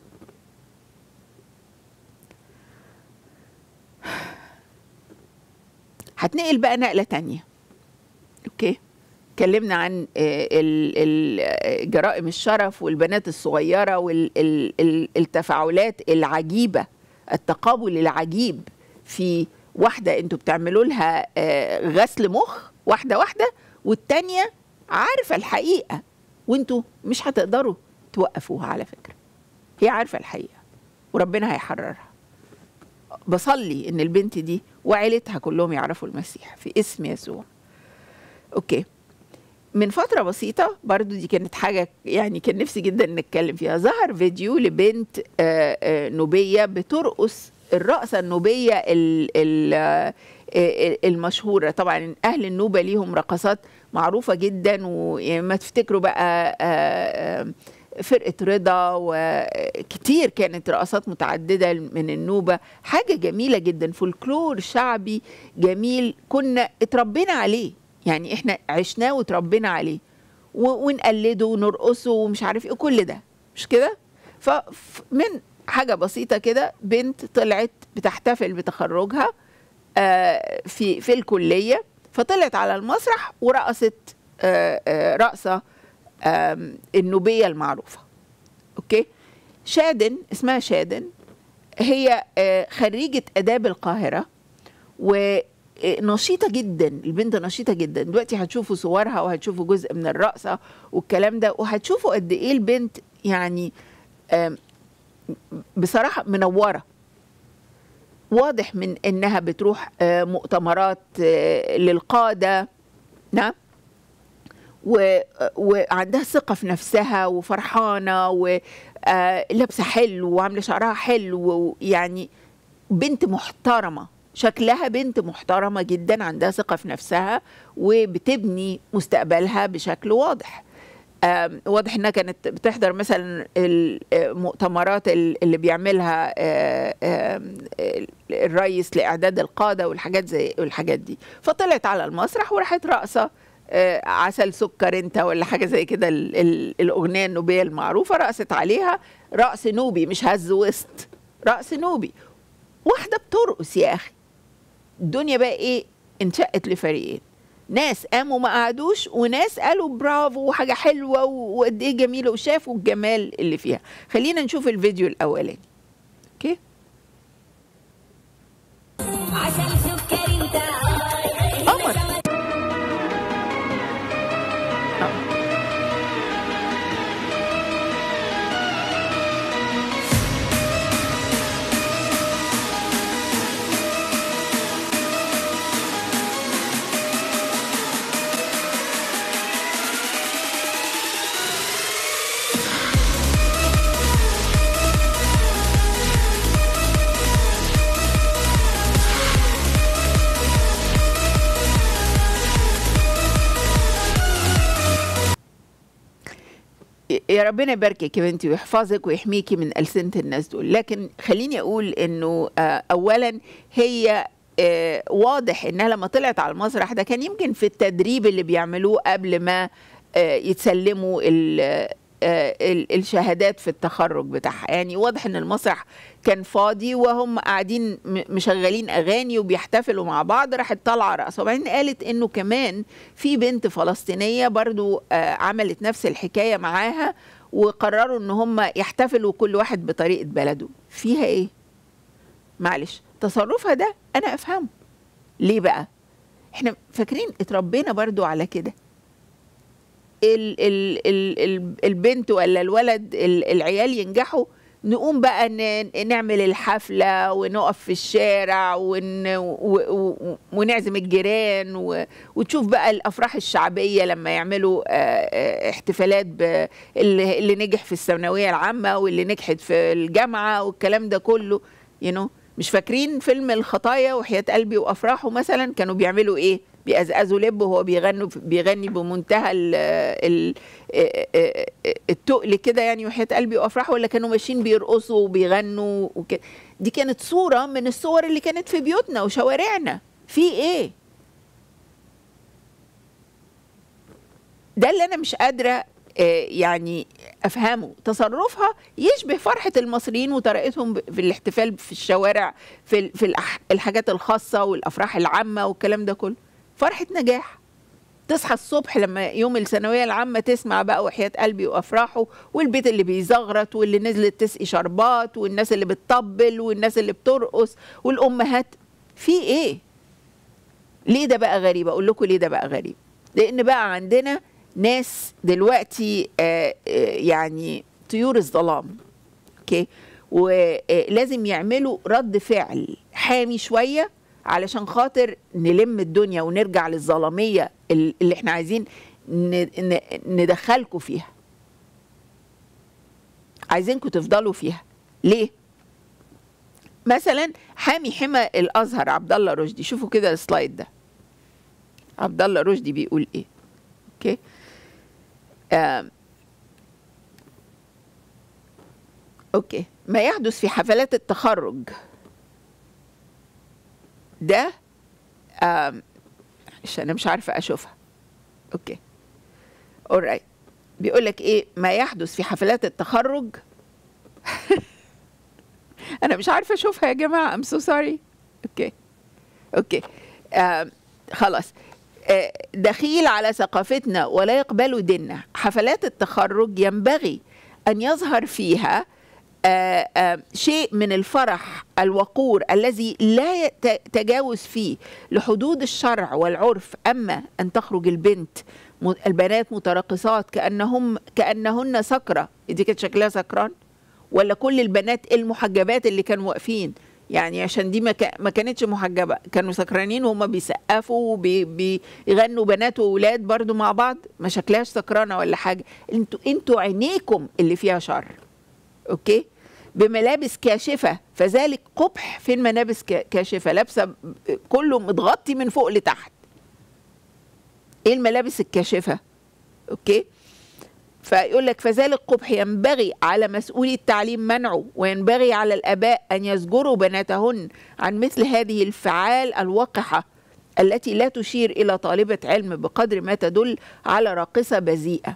هتنقل بقى نقلة تانية اوكي اتكلمنا عن آه، ال- ال- آه، جرائم الشرف والبنات الصغيرة والتفاعلات العجيبة التقابل العجيب في واحدة انتوا بتعملوا لها آه، غسل مخ واحدة واحدة والتانية عارفة الحقيقة وانتوا مش هتقدروا توقفوها على فكرة هي عارفة الحقيقة وربنا هيحررها بصلي ان البنت دي وعيلتها كلهم يعرفوا المسيح في اسم يسوع اوكي من فترة بسيطة برضو دي كانت حاجة يعني كان نفسي جدا نتكلم فيها ظهر فيديو لبنت آه، آه، نوبية بترقص الرقصة النوبية ال- ال- آه، آه، المشهورة طبعا أهل النوبة ليهم رقصات معروفة جدا وما تفتكروا بقى آه، آه، فرقة رضا وكتير كانت رقصات متعددة من النوبة حاجة جميلة جدا فولكلور شعبي جميل كنا اتربينا عليه يعني احنا عشناه وتربينا عليه و- ونقلده ونرقصه ومش عارف ايه كل ده مش كده فمن حاجة بسيطة كده بنت طلعت بتحتفل بتخرجها آه، في في الكلية فطلعت على المسرح ورقصت آه، آه، رقصة آم، النوبية المعروفة اوكي شادن اسمها شادن هي آه، خريجة آداب القاهرة ونشيطة جدا البنت نشيطة جدا دلوقتي هتشوفوا صورها وهتشوفوا جزء من الرقصة والكلام ده وهتشوفوا قد ايه البنت يعني آم، بصراحة منورة واضح من انها بتروح آه، مؤتمرات آه، للقادة نعم و... وعندها ثقة في نفسها وفرحانة ولابسة حلو وعاملة شعرها حلو ويعني بنت محترمة شكلها بنت محترمة جدا عندها ثقة في نفسها وبتبني مستقبلها بشكل واضح آم، واضح انها كانت بتحضر مثلا المؤتمرات ال- اللي بيعملها آه، آم، الرئيس لاعداد القاده والحاجات زي والحاجات دي فطلعت على المسرح وراحت رقصه آه، عسل سكر انت ولا حاجه زي كده ال- ال- الاغنيه النوبيه المعروفه رقصت عليها رقص نوبي مش هز وسط رقص نوبي واحده بترقص يا اخي الدنيا بقى ايه انشقت لفريقين ناس قاموا ما قعدوش وناس قالوا برافو وحاجه حلوه و- وقد ايه جميله وشافوا الجمال اللي فيها خلينا نشوف الفيديو الاولاني اوكي عسل سكر انت اه يا ربنا يباركك يا بنتي ويحفظك ويحميكي من ألسنة الناس دول لكن خليني أقول إنه آه، أولا هي آه، واضح إنها لما طلعت على المسرح ده كان يمكن في التدريب اللي بيعملوه قبل ما آه، يتسلموا ال- آه، ال- الشهادات في التخرج بتاعها يعني واضح ان المسرح كان فاضي وهم قاعدين م- مشغلين اغاني وبيحتفلوا مع بعض راحت طالعه رقصه وبعدين قالت انه كمان في بنت فلسطينيه برضو آه، عملت نفس الحكايه معاها وقرروا ان هم يحتفلوا كل واحد بطريقه بلده فيها ايه معلش تصرفها ده انا افهمه ليه بقى احنا فاكرين اتربينا برضو على كده ال ال ال ال البنت ولا الولد ال العيال ينجحوا نقوم بقى ن- نعمل الحفلة ونقف في الشارع ون و و ونعزم الجيران و وتشوف بقى الأفراح الشعبية لما يعملوا آه، آه، احتفالات ب- اللي اللي نجح في الثانوية العامة واللي نجحت في الجامعة والكلام ده كله you know مش فاكرين فيلم الخطايا وحياة قلبي وأفراحه مثلا كانوا بيعملوا إيه بيقزقزوا لب وهو بيغنوا بيغني بمنتهى ال ال التقل كده يعني وحياة قلبي وافراح ولا كانوا ماشيين بيرقصوا وبيغنوا وكده دي كانت صورة من الصور اللي كانت في بيوتنا وشوارعنا في ايه ده اللي انا مش قادرة آه، يعني افهمه تصرفها يشبه فرحة المصريين وطريقتهم ب- في الاحتفال في الشوارع في ال- في الأح- الحاجات الخاصة والافراح العامة والكلام ده كله فرحة نجاح تصحى الصبح لما يوم الثانويه العامه تسمع بقى وحياه قلبي وافراحه والبيت اللي بيزغرط واللي نزلت تسقي شربات والناس اللي بتطبل والناس اللي بترقص والامهات في ايه ليه ده بقى غريب اقول لكم ليه ده بقى غريب لان بقى عندنا ناس دلوقتي آه آه يعني طيور الظلام اوكي ولازم يعملوا رد فعل حامي شويه علشان خاطر نلم الدنيا ونرجع للظلاميه ال- اللي احنا عايزين ن- ن- ندخلكم فيها عايزينكم تفضلوا فيها ليه مثلا حامي حمى الازهر عبد الله رشدي شوفوا كده السلايد ده عبد الله رشدي بيقول ايه اوكي آم. اوكي ما يحدث في حفلات التخرج ده آم، عشان انا مش عارفه اشوفها اوكي alright بيقول لك ايه ما يحدث في حفلات التخرج انا مش عارفه اشوفها يا جماعه ام سو سوري اوكي اوكي آم، خلاص آه، دخيل على ثقافتنا ولا يقبل ديننا حفلات التخرج ينبغي أن يظهر فيها آه، آه، شيء من الفرح الوقور الذي لا يت- تجاوز فيه لحدود الشرع والعرف أما أن تخرج البنت م- البنات مترقصات كأنهم كأنهن سكرة دي كانت شكلها سكران ولا كل البنات المحجبات اللي كانوا واقفين يعني عشان دي ما كا- ما كانتش محجبه كانوا سكرانين وهم بيسقفوا وبيغنوا بنات واولاد برضو مع بعض ما شكلهاش سكرانه ولا حاجه انتوا انتوا عينيكم اللي فيها شر اوكي بملابس كاشفه فذلك قبح في الملابس كا- كاشفه لابسه ب- كله متغطي من فوق لتحت ايه الملابس الكاشفه اوكي فيقول لك فذلك قبح ينبغي على مسؤولي التعليم منعه وينبغي على الآباء أن يزجروا بناتهن عن مثل هذه الفعال الوقحة التي لا تشير إلى طالبة علم بقدر ما تدل على راقصة بذيئة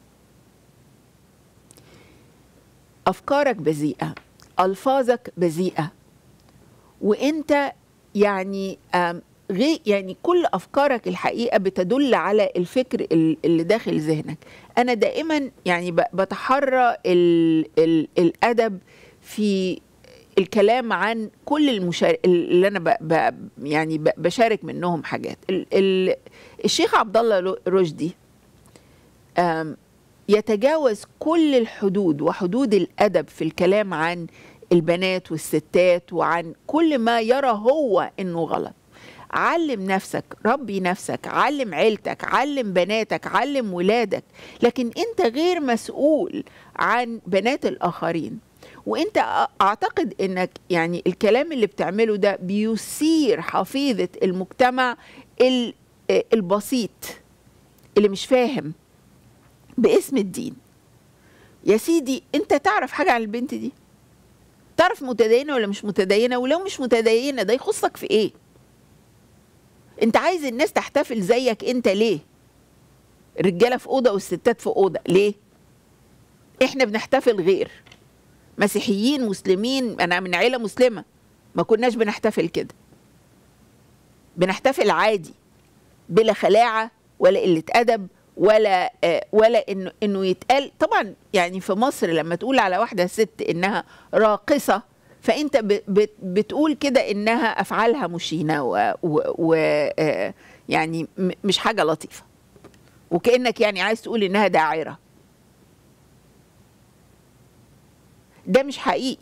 أفكارك بذيئة ألفاظك بذيئة وأنت يعني آم، غير يعني كل افكارك الحقيقه بتدل على الفكر ال- اللي داخل ذهنك انا دائما يعني ب- بتحرى ال ال الادب في الكلام عن كل المشار... اللي انا ب... ب... يعني ب... بشارك منهم حاجات ال... ال... الشيخ عبد الله رو- رشدي آم، يتجاوز كل الحدود وحدود الادب في الكلام عن البنات والستات وعن كل ما يرى هو انه غلط علم نفسك ربي نفسك علم عيلتك علم بناتك علم ولادك لكن انت غير مسؤول عن بنات الاخرين وانت أ- اعتقد انك يعني الكلام اللي بتعمله ده بيثير حفيظة المجتمع ال- البسيط اللي مش فاهم باسم الدين يا سيدي انت تعرف حاجه عن البنت دي تعرف متدينه ولا مش متدينه ولو مش متدينه ده يخصك في ايه انت عايز الناس تحتفل زيك انت ليه الرجاله في اوضه والستات في اوضه ليه احنا بنحتفل غير مسيحيين مسلمين انا من عيله مسلمه ما كناش بنحتفل كده بنحتفل عادي بلا خلاعه ولا قله ادب ولا آه، ولا انه انه يتقال طبعا يعني في مصر لما تقول على واحده ست انها راقصه فانت ب- بت- بتقول كده انها افعالها مشينه و, و, و آه، يعني م- مش حاجه لطيفه وكانك يعني عايز تقول انها داعره ده مش حقيقي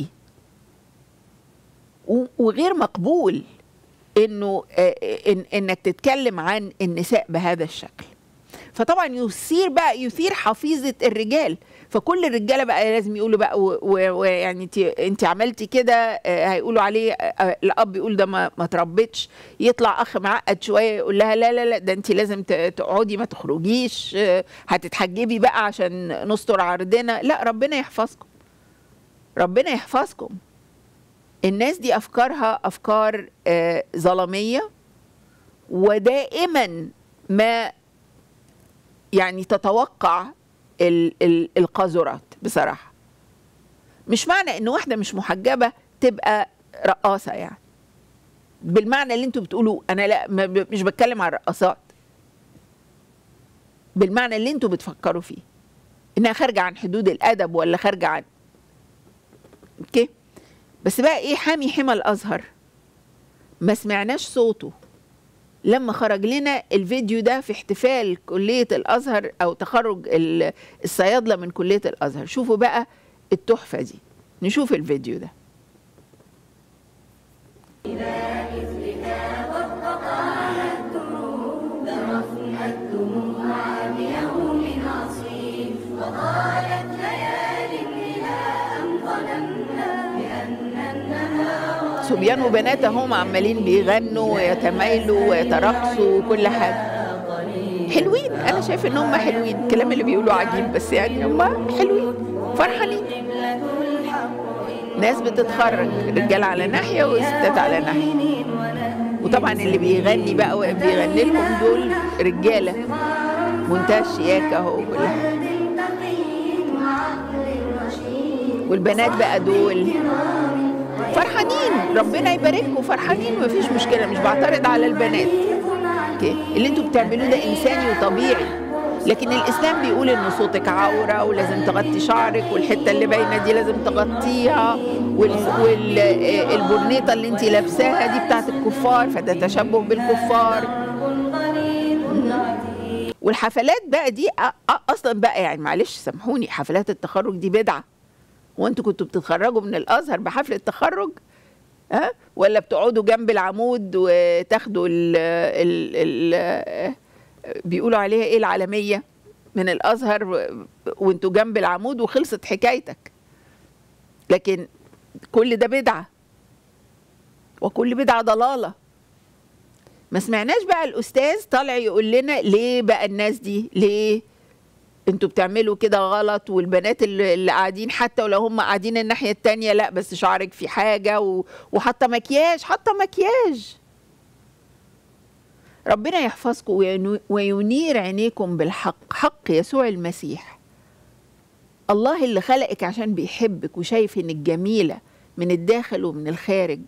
و- وغير مقبول انه آه، إن انك تتكلم عن النساء بهذا الشكل فطبعا يثير بقى يثير حفيظه الرجال فكل الرجاله بقى لازم يقولوا بقى و- و- ويعني انت انت عملتي كده آه، هيقولوا عليه آه، الاب يقول ده ما ما تربتش يطلع اخ معقد شويه يقول لها لا لا لا ده انت لازم ت- تقعدي ما تخرجيش آه، هتتحجبي بقى عشان نستر عرضنا لا ربنا يحفظكم ربنا يحفظكم الناس دي افكارها افكار آه، ظلاميه ودائما ما يعني تتوقع ال- ال- القاذورات بصراحه مش معنى ان واحده مش محجبه تبقى رقاصه يعني بالمعنى اللي انتوا بتقولوه انا لا ما ب- مش بتكلم عن الرقاصات بالمعنى اللي انتوا بتفكروا فيه انها خارجه عن حدود الادب ولا خارجه عن اوكي بس بقى ايه حامي حمى الازهر ما سمعناش صوته لما خرج لنا الفيديو ده في احتفال كلية الأزهر أو تخرج ال- الصيادلة من كلية الأزهر شوفوا بقى التحفة دي نشوف الفيديو ده صبيان وبنات هم عمالين بيغنوا ويتمايلوا ويترقصوا وكل حاجة حلوين أنا شايف إن هم حلوين الكلام اللي بيقولوا عجيب بس يعني هم حلوين فرحانين ناس بتتخرج رجال على ناحية وستات على ناحية وطبعا اللي بيغني بقى وبيغني لهم دول رجالة منتهى الشياكة اهو وكل حاجة والبنات بقى دول فرحانين ربنا يبارككم فرحانين مفيش مشكله مش بعترض على البنات اوكي اللي انتوا بتعملوه ده انساني وطبيعي لكن الاسلام بيقول ان صوتك عوره ولازم تغطي شعرك والحته اللي باينه دي لازم تغطيها والبرنيطه اللي انت لابساها دي بتاعت الكفار فده تشبه بالكفار والحفلات بقى دي أ- أ- اصلا بقى يعني معلش سامحوني حفلات التخرج دي بدعه وانتوا كنتوا بتتخرجوا من الازهر بحفله تخرج ها ولا بتقعدوا جنب العمود وتاخدوا ال ال ال بيقولوا عليها ايه العالميه من الازهر و- وانتوا جنب العمود وخلصت حكايتك لكن كل ده بدعه وكل بدعه ضلاله ما سمعناش بقى الاستاذ طالع يقول لنا ليه بقى الناس دي ليه انتوا بتعملوا كده غلط والبنات اللي, اللي قاعدين حتى ولو هم قاعدين الناحيه التانية لا بس شعرك في حاجه و... وحاطه مكياج حاطه مكياج ربنا يحفظكم وينو- وينير عينيكم بالحق حق يسوع المسيح الله اللي خلقك عشان بيحبك وشايف انك جميله من الداخل ومن الخارج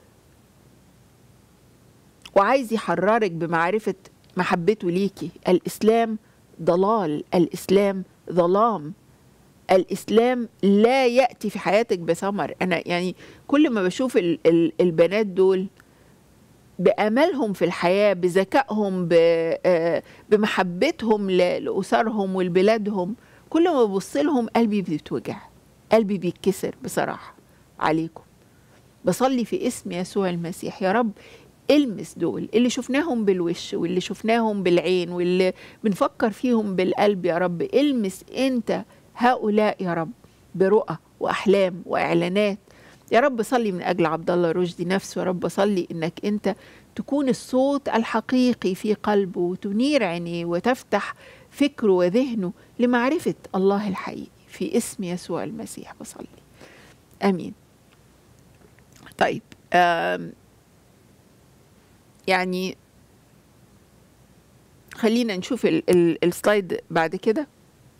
وعايز يحررك بمعرفه محبته ليكي الاسلام ضلال الاسلام ظلام الاسلام لا ياتي في حياتك بثمر انا يعني كل ما بشوف ال ال البنات دول باملهم في الحياه بذكائهم ب- آه، بمحبتهم ل- لاسرهم ولبلادهم كل ما ببص لهم قلبي بيتوجع قلبي بيتكسر بصراحه عليكم بصلي في اسم يسوع المسيح يا رب المس دول اللي شفناهم بالوش واللي شفناهم بالعين واللي بنفكر فيهم بالقلب يا رب المس انت هؤلاء يا رب برؤى واحلام واعلانات يا رب صلي من اجل عبد الله رشدي نفسه يا رب صلي انك انت تكون الصوت الحقيقي في قلبه وتنير عينيه وتفتح فكره وذهنه لمعرفه الله الحقيقي في اسم يسوع المسيح بصلي امين طيب آم، يعني خلينا نشوف ال ال السلايد بعد كده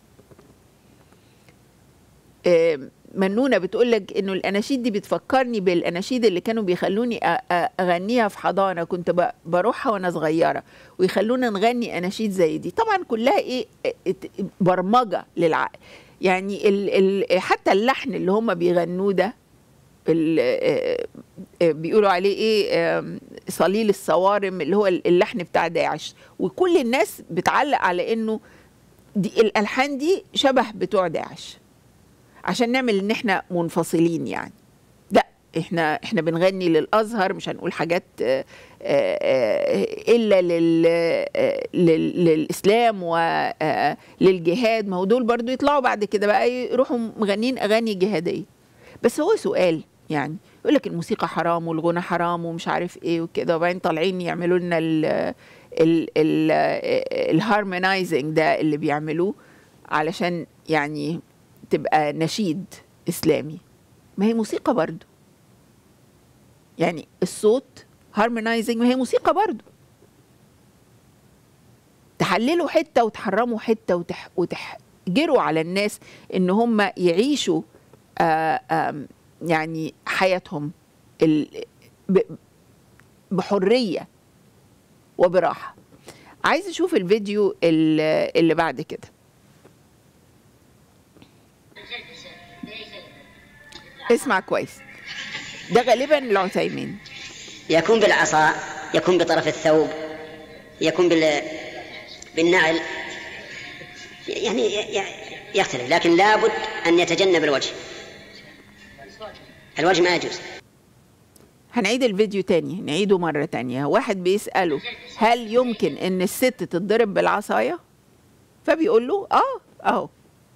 آم، منونة بتقول لك انه الاناشيد دي بتفكرني بالاناشيد اللي كانوا بيخلوني أ- أ- اغنيها في حضانة كنت ب- بروحها وانا صغيرة ويخلونا نغني اناشيد زي دي طبعا كلها ايه ات- برمجة للعقل يعني ال ال حتى اللحن اللي هم بيغنوه ده ال- آه، آه، بيقولوا عليه ايه آم، صليل الصوارم اللي هو اللحن بتاع داعش وكل الناس بتعلق على انه دي الالحان دي شبه بتوع داعش عشان نعمل ان احنا منفصلين يعني لا احنا احنا بنغني للازهر مش هنقول حاجات آه، آه، الا لل آه، لل- للاسلام وللجهاد ما هو دول برضو يطلعوا بعد كده بقى يروحوا مغنين اغاني جهاديه بس هو سؤال يعني يقول لك الموسيقى حرام والغنى حرام ومش عارف ايه وكده وبعدين طالعين يعملوا لنا ال ال ال الهارمونايزنج ده اللي بيعملوه علشان يعني تبقى نشيد اسلامي ما هي موسيقى برضو يعني الصوت هارمونايزنج ما هي موسيقى برضو تحللوا حته وتحرموا حته وتح وتحجروا على الناس ان هم يعيشوا آه آم، يعني حياتهم ال- ب- بحريه وبراحه عايز اشوف الفيديو ال- اللي بعد كده اسمع كويس ده غالبا العثيمين يكون بالعصا يكون بطرف الثوب يكون بال بالنعل يعني ي- ي- يختلف لكن لابد أن يتجنب الوجه الوجه ما يجوز هنعيد الفيديو تاني نعيده مرة تانية واحد بيسأله هل يمكن ان الست تتضرب بالعصاية فبيقول له اه اهو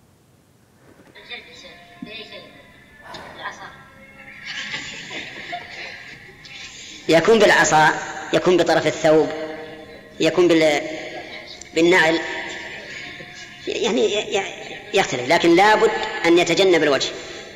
يكون بالعصا يكون بطرف الثوب يكون بال بالنعل يعني ي- ي- يختلف لكن لابد أن يتجنب الوجه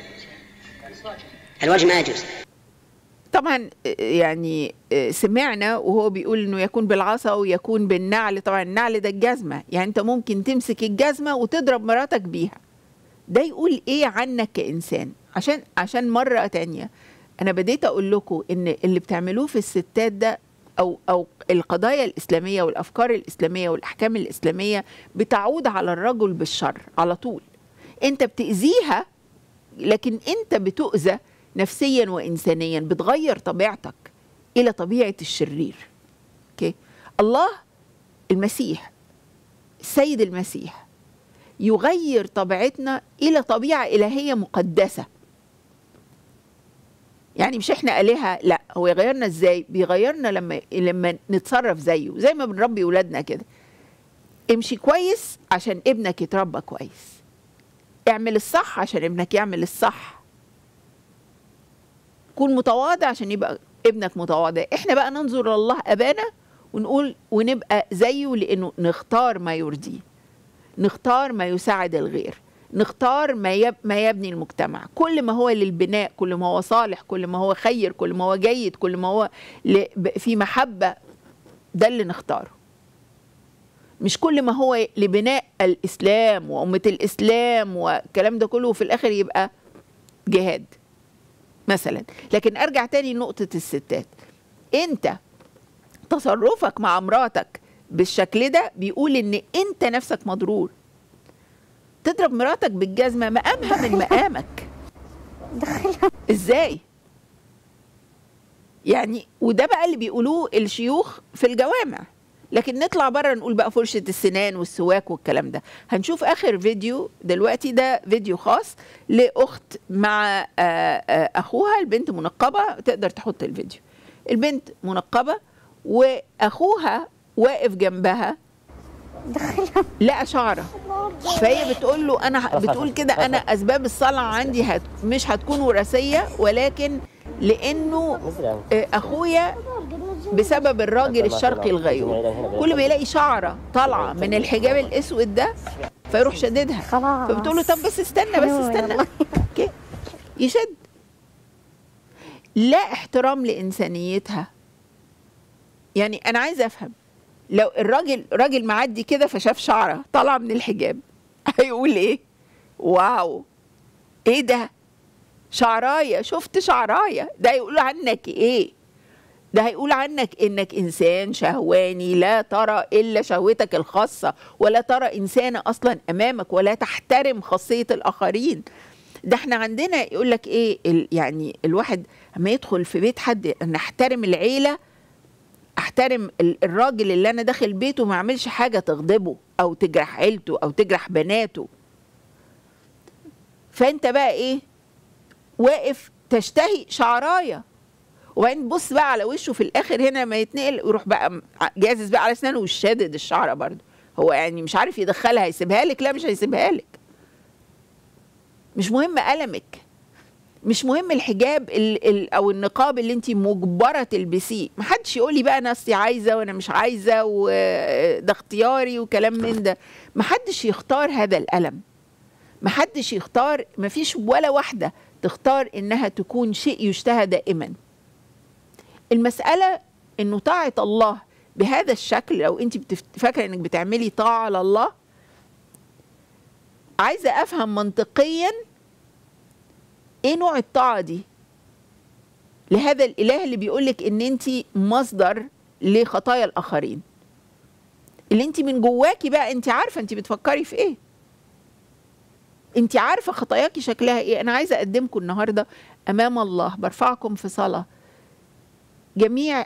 الوجه ما يجوز طبعا آه، يعني آه، سمعنا وهو بيقول انه يكون بالعصا ويكون بالنعل طبعا النعل ده الجزمة يعني انت ممكن تمسك الجزمة وتضرب مراتك بيها ده يقول ايه عنك كإنسان عشان عشان مرة تانية انا بديت اقول لكم ان اللي بتعملوه في الستات ده او او القضايا الاسلاميه والافكار الاسلاميه والاحكام الاسلاميه بتعود على الرجل بالشر على طول انت بتاذيها لكن انت بتؤذى نفسيا وانسانيا بتغير طبيعتك الى طبيعه الشرير اوكي الله المسيح السيد المسيح يغير طبيعتنا الى طبيعه الهيه مقدسه يعني مش احنا آلهة لا هو يغيرنا ازاي بيغيرنا لما لما نتصرف زيه زي ما بنربي ولادنا كده امشي كويس عشان ابنك يتربى كويس اعمل الصح عشان ابنك يعمل الصح كون متواضع عشان يبقى ابنك متواضع احنا بقى ننظر لله ابانا ونقول ونبقى زيه لانه نختار ما يرضيه نختار ما يساعد الغير نختار ما يب ما يبني المجتمع كل ما هو للبناء كل ما هو صالح كل ما هو خير كل ما هو جيد كل ما هو ل- ب- في محبة ده اللي نختاره مش كل ما هو لبناء الإسلام وأمة الإسلام والكلام ده كله وفي الآخر يبقى جهاد مثلا لكن أرجع تاني لنقطة الستات أنت تصرفك مع مراتك بالشكل ده بيقول ان انت نفسك مضرور تضرب مراتك بالجزمة مقامها من مقامك ازاي يعني وده بقى اللي بيقولوه الشيوخ في الجوامع لكن نطلع بره نقول بقى فرشة السنان والسواك والكلام ده هنشوف اخر فيديو دلوقتي ده فيديو خاص لاخت مع آه، آه، اخوها البنت منقبة تقدر تحط الفيديو البنت منقبة واخوها واقف جنبها لقى شعره فهي بتقول له انا بتقول كده انا اسباب الصلع عندي هت مش هتكون وراثيه ولكن لانه آه، اخويا بسبب الراجل الشرقي الغيور كل ما يلاقي شعره طالعه من الحجاب الاسود ده فيروح شددها خلاص فبتقول له طب بس استنى بس حلو استنى يلا. اوكي يشد لا احترام لانسانيتها يعني انا عايزه افهم لو الراجل راجل معدي كده فشاف شعره طالعه من الحجاب هيقول ايه واو ايه ده شعرايه شفت شعرايه ده هيقول عنك ايه ده هيقول عنك انك انسان شهواني لا ترى الا شهوتك الخاصه ولا ترى انسانه اصلا امامك ولا تحترم خاصيه الاخرين ده احنا عندنا يقول لك ايه ال يعني الواحد اما يدخل في بيت حد ان احترم العيله احترم ال- الراجل اللي انا داخل بيته ما اعملش حاجه تغضبه او تجرح عيلته او تجرح بناته فانت بقى ايه واقف تشتهي شعرايه وبعدين تبص بقى على وشه في الاخر هنا ما يتنقل يروح بقى م- جازز بقى على اسنانه وشادد الشعره برضه هو يعني مش عارف يدخلها هيسيبها لك لا مش هيسيبها لك مش مهم قلمك مش مهم الحجاب ال ال او النقاب اللي انت مجبره تلبسيه محدش يقول لي بقى انا اصلي عايزه وانا مش عايزه وده اختياري وكلام من ده محدش يختار هذا الالم محدش يختار مفيش ولا واحده تختار انها تكون شيء يشتهى دائما المساله انه طاعه الله بهذا الشكل لو انت بتفت- فاكره انك بتعملي طاعه لله عايزه افهم منطقيا ايه نوع الطاعه دي لهذا الاله اللي بيقولك ان انت مصدر لخطايا الاخرين اللي انت من جواكي بقى انت عارفه انت بتفكري في ايه انت عارفه خطاياكي شكلها ايه انا عايزه اقدمكم النهارده امام الله برفعكم في صلاه جميع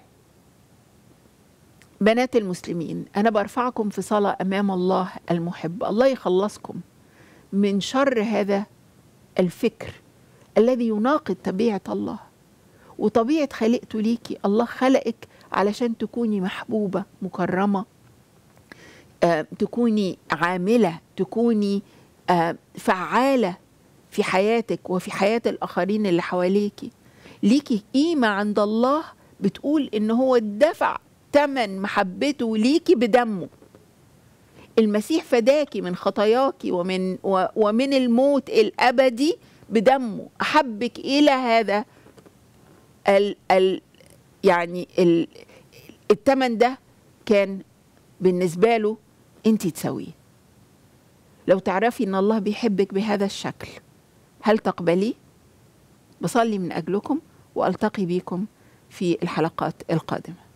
بنات المسلمين انا برفعكم في صلاه امام الله المحب الله يخلصكم من شر هذا الفكر الذي يناقض طبيعه الله وطبيعه خلقته ليكي الله خلقك علشان تكوني محبوبه مكرمه آه، تكوني عامله تكوني آه، فعاله في حياتك وفي حياه الاخرين اللي حواليكي ليكي قيمه عند الله بتقول ان هو دفع ثمن محبته ليكي بدمه المسيح فداكي من خطاياكي ومن و- ومن الموت الابدي بدمه احبك الى هذا ال ال يعني ال الثمن ده كان بالنسبه له انت تسويه لو تعرفي ان الله بيحبك بهذا الشكل هل تقبليه بصلي من اجلكم والتقي بكم في الحلقات القادمه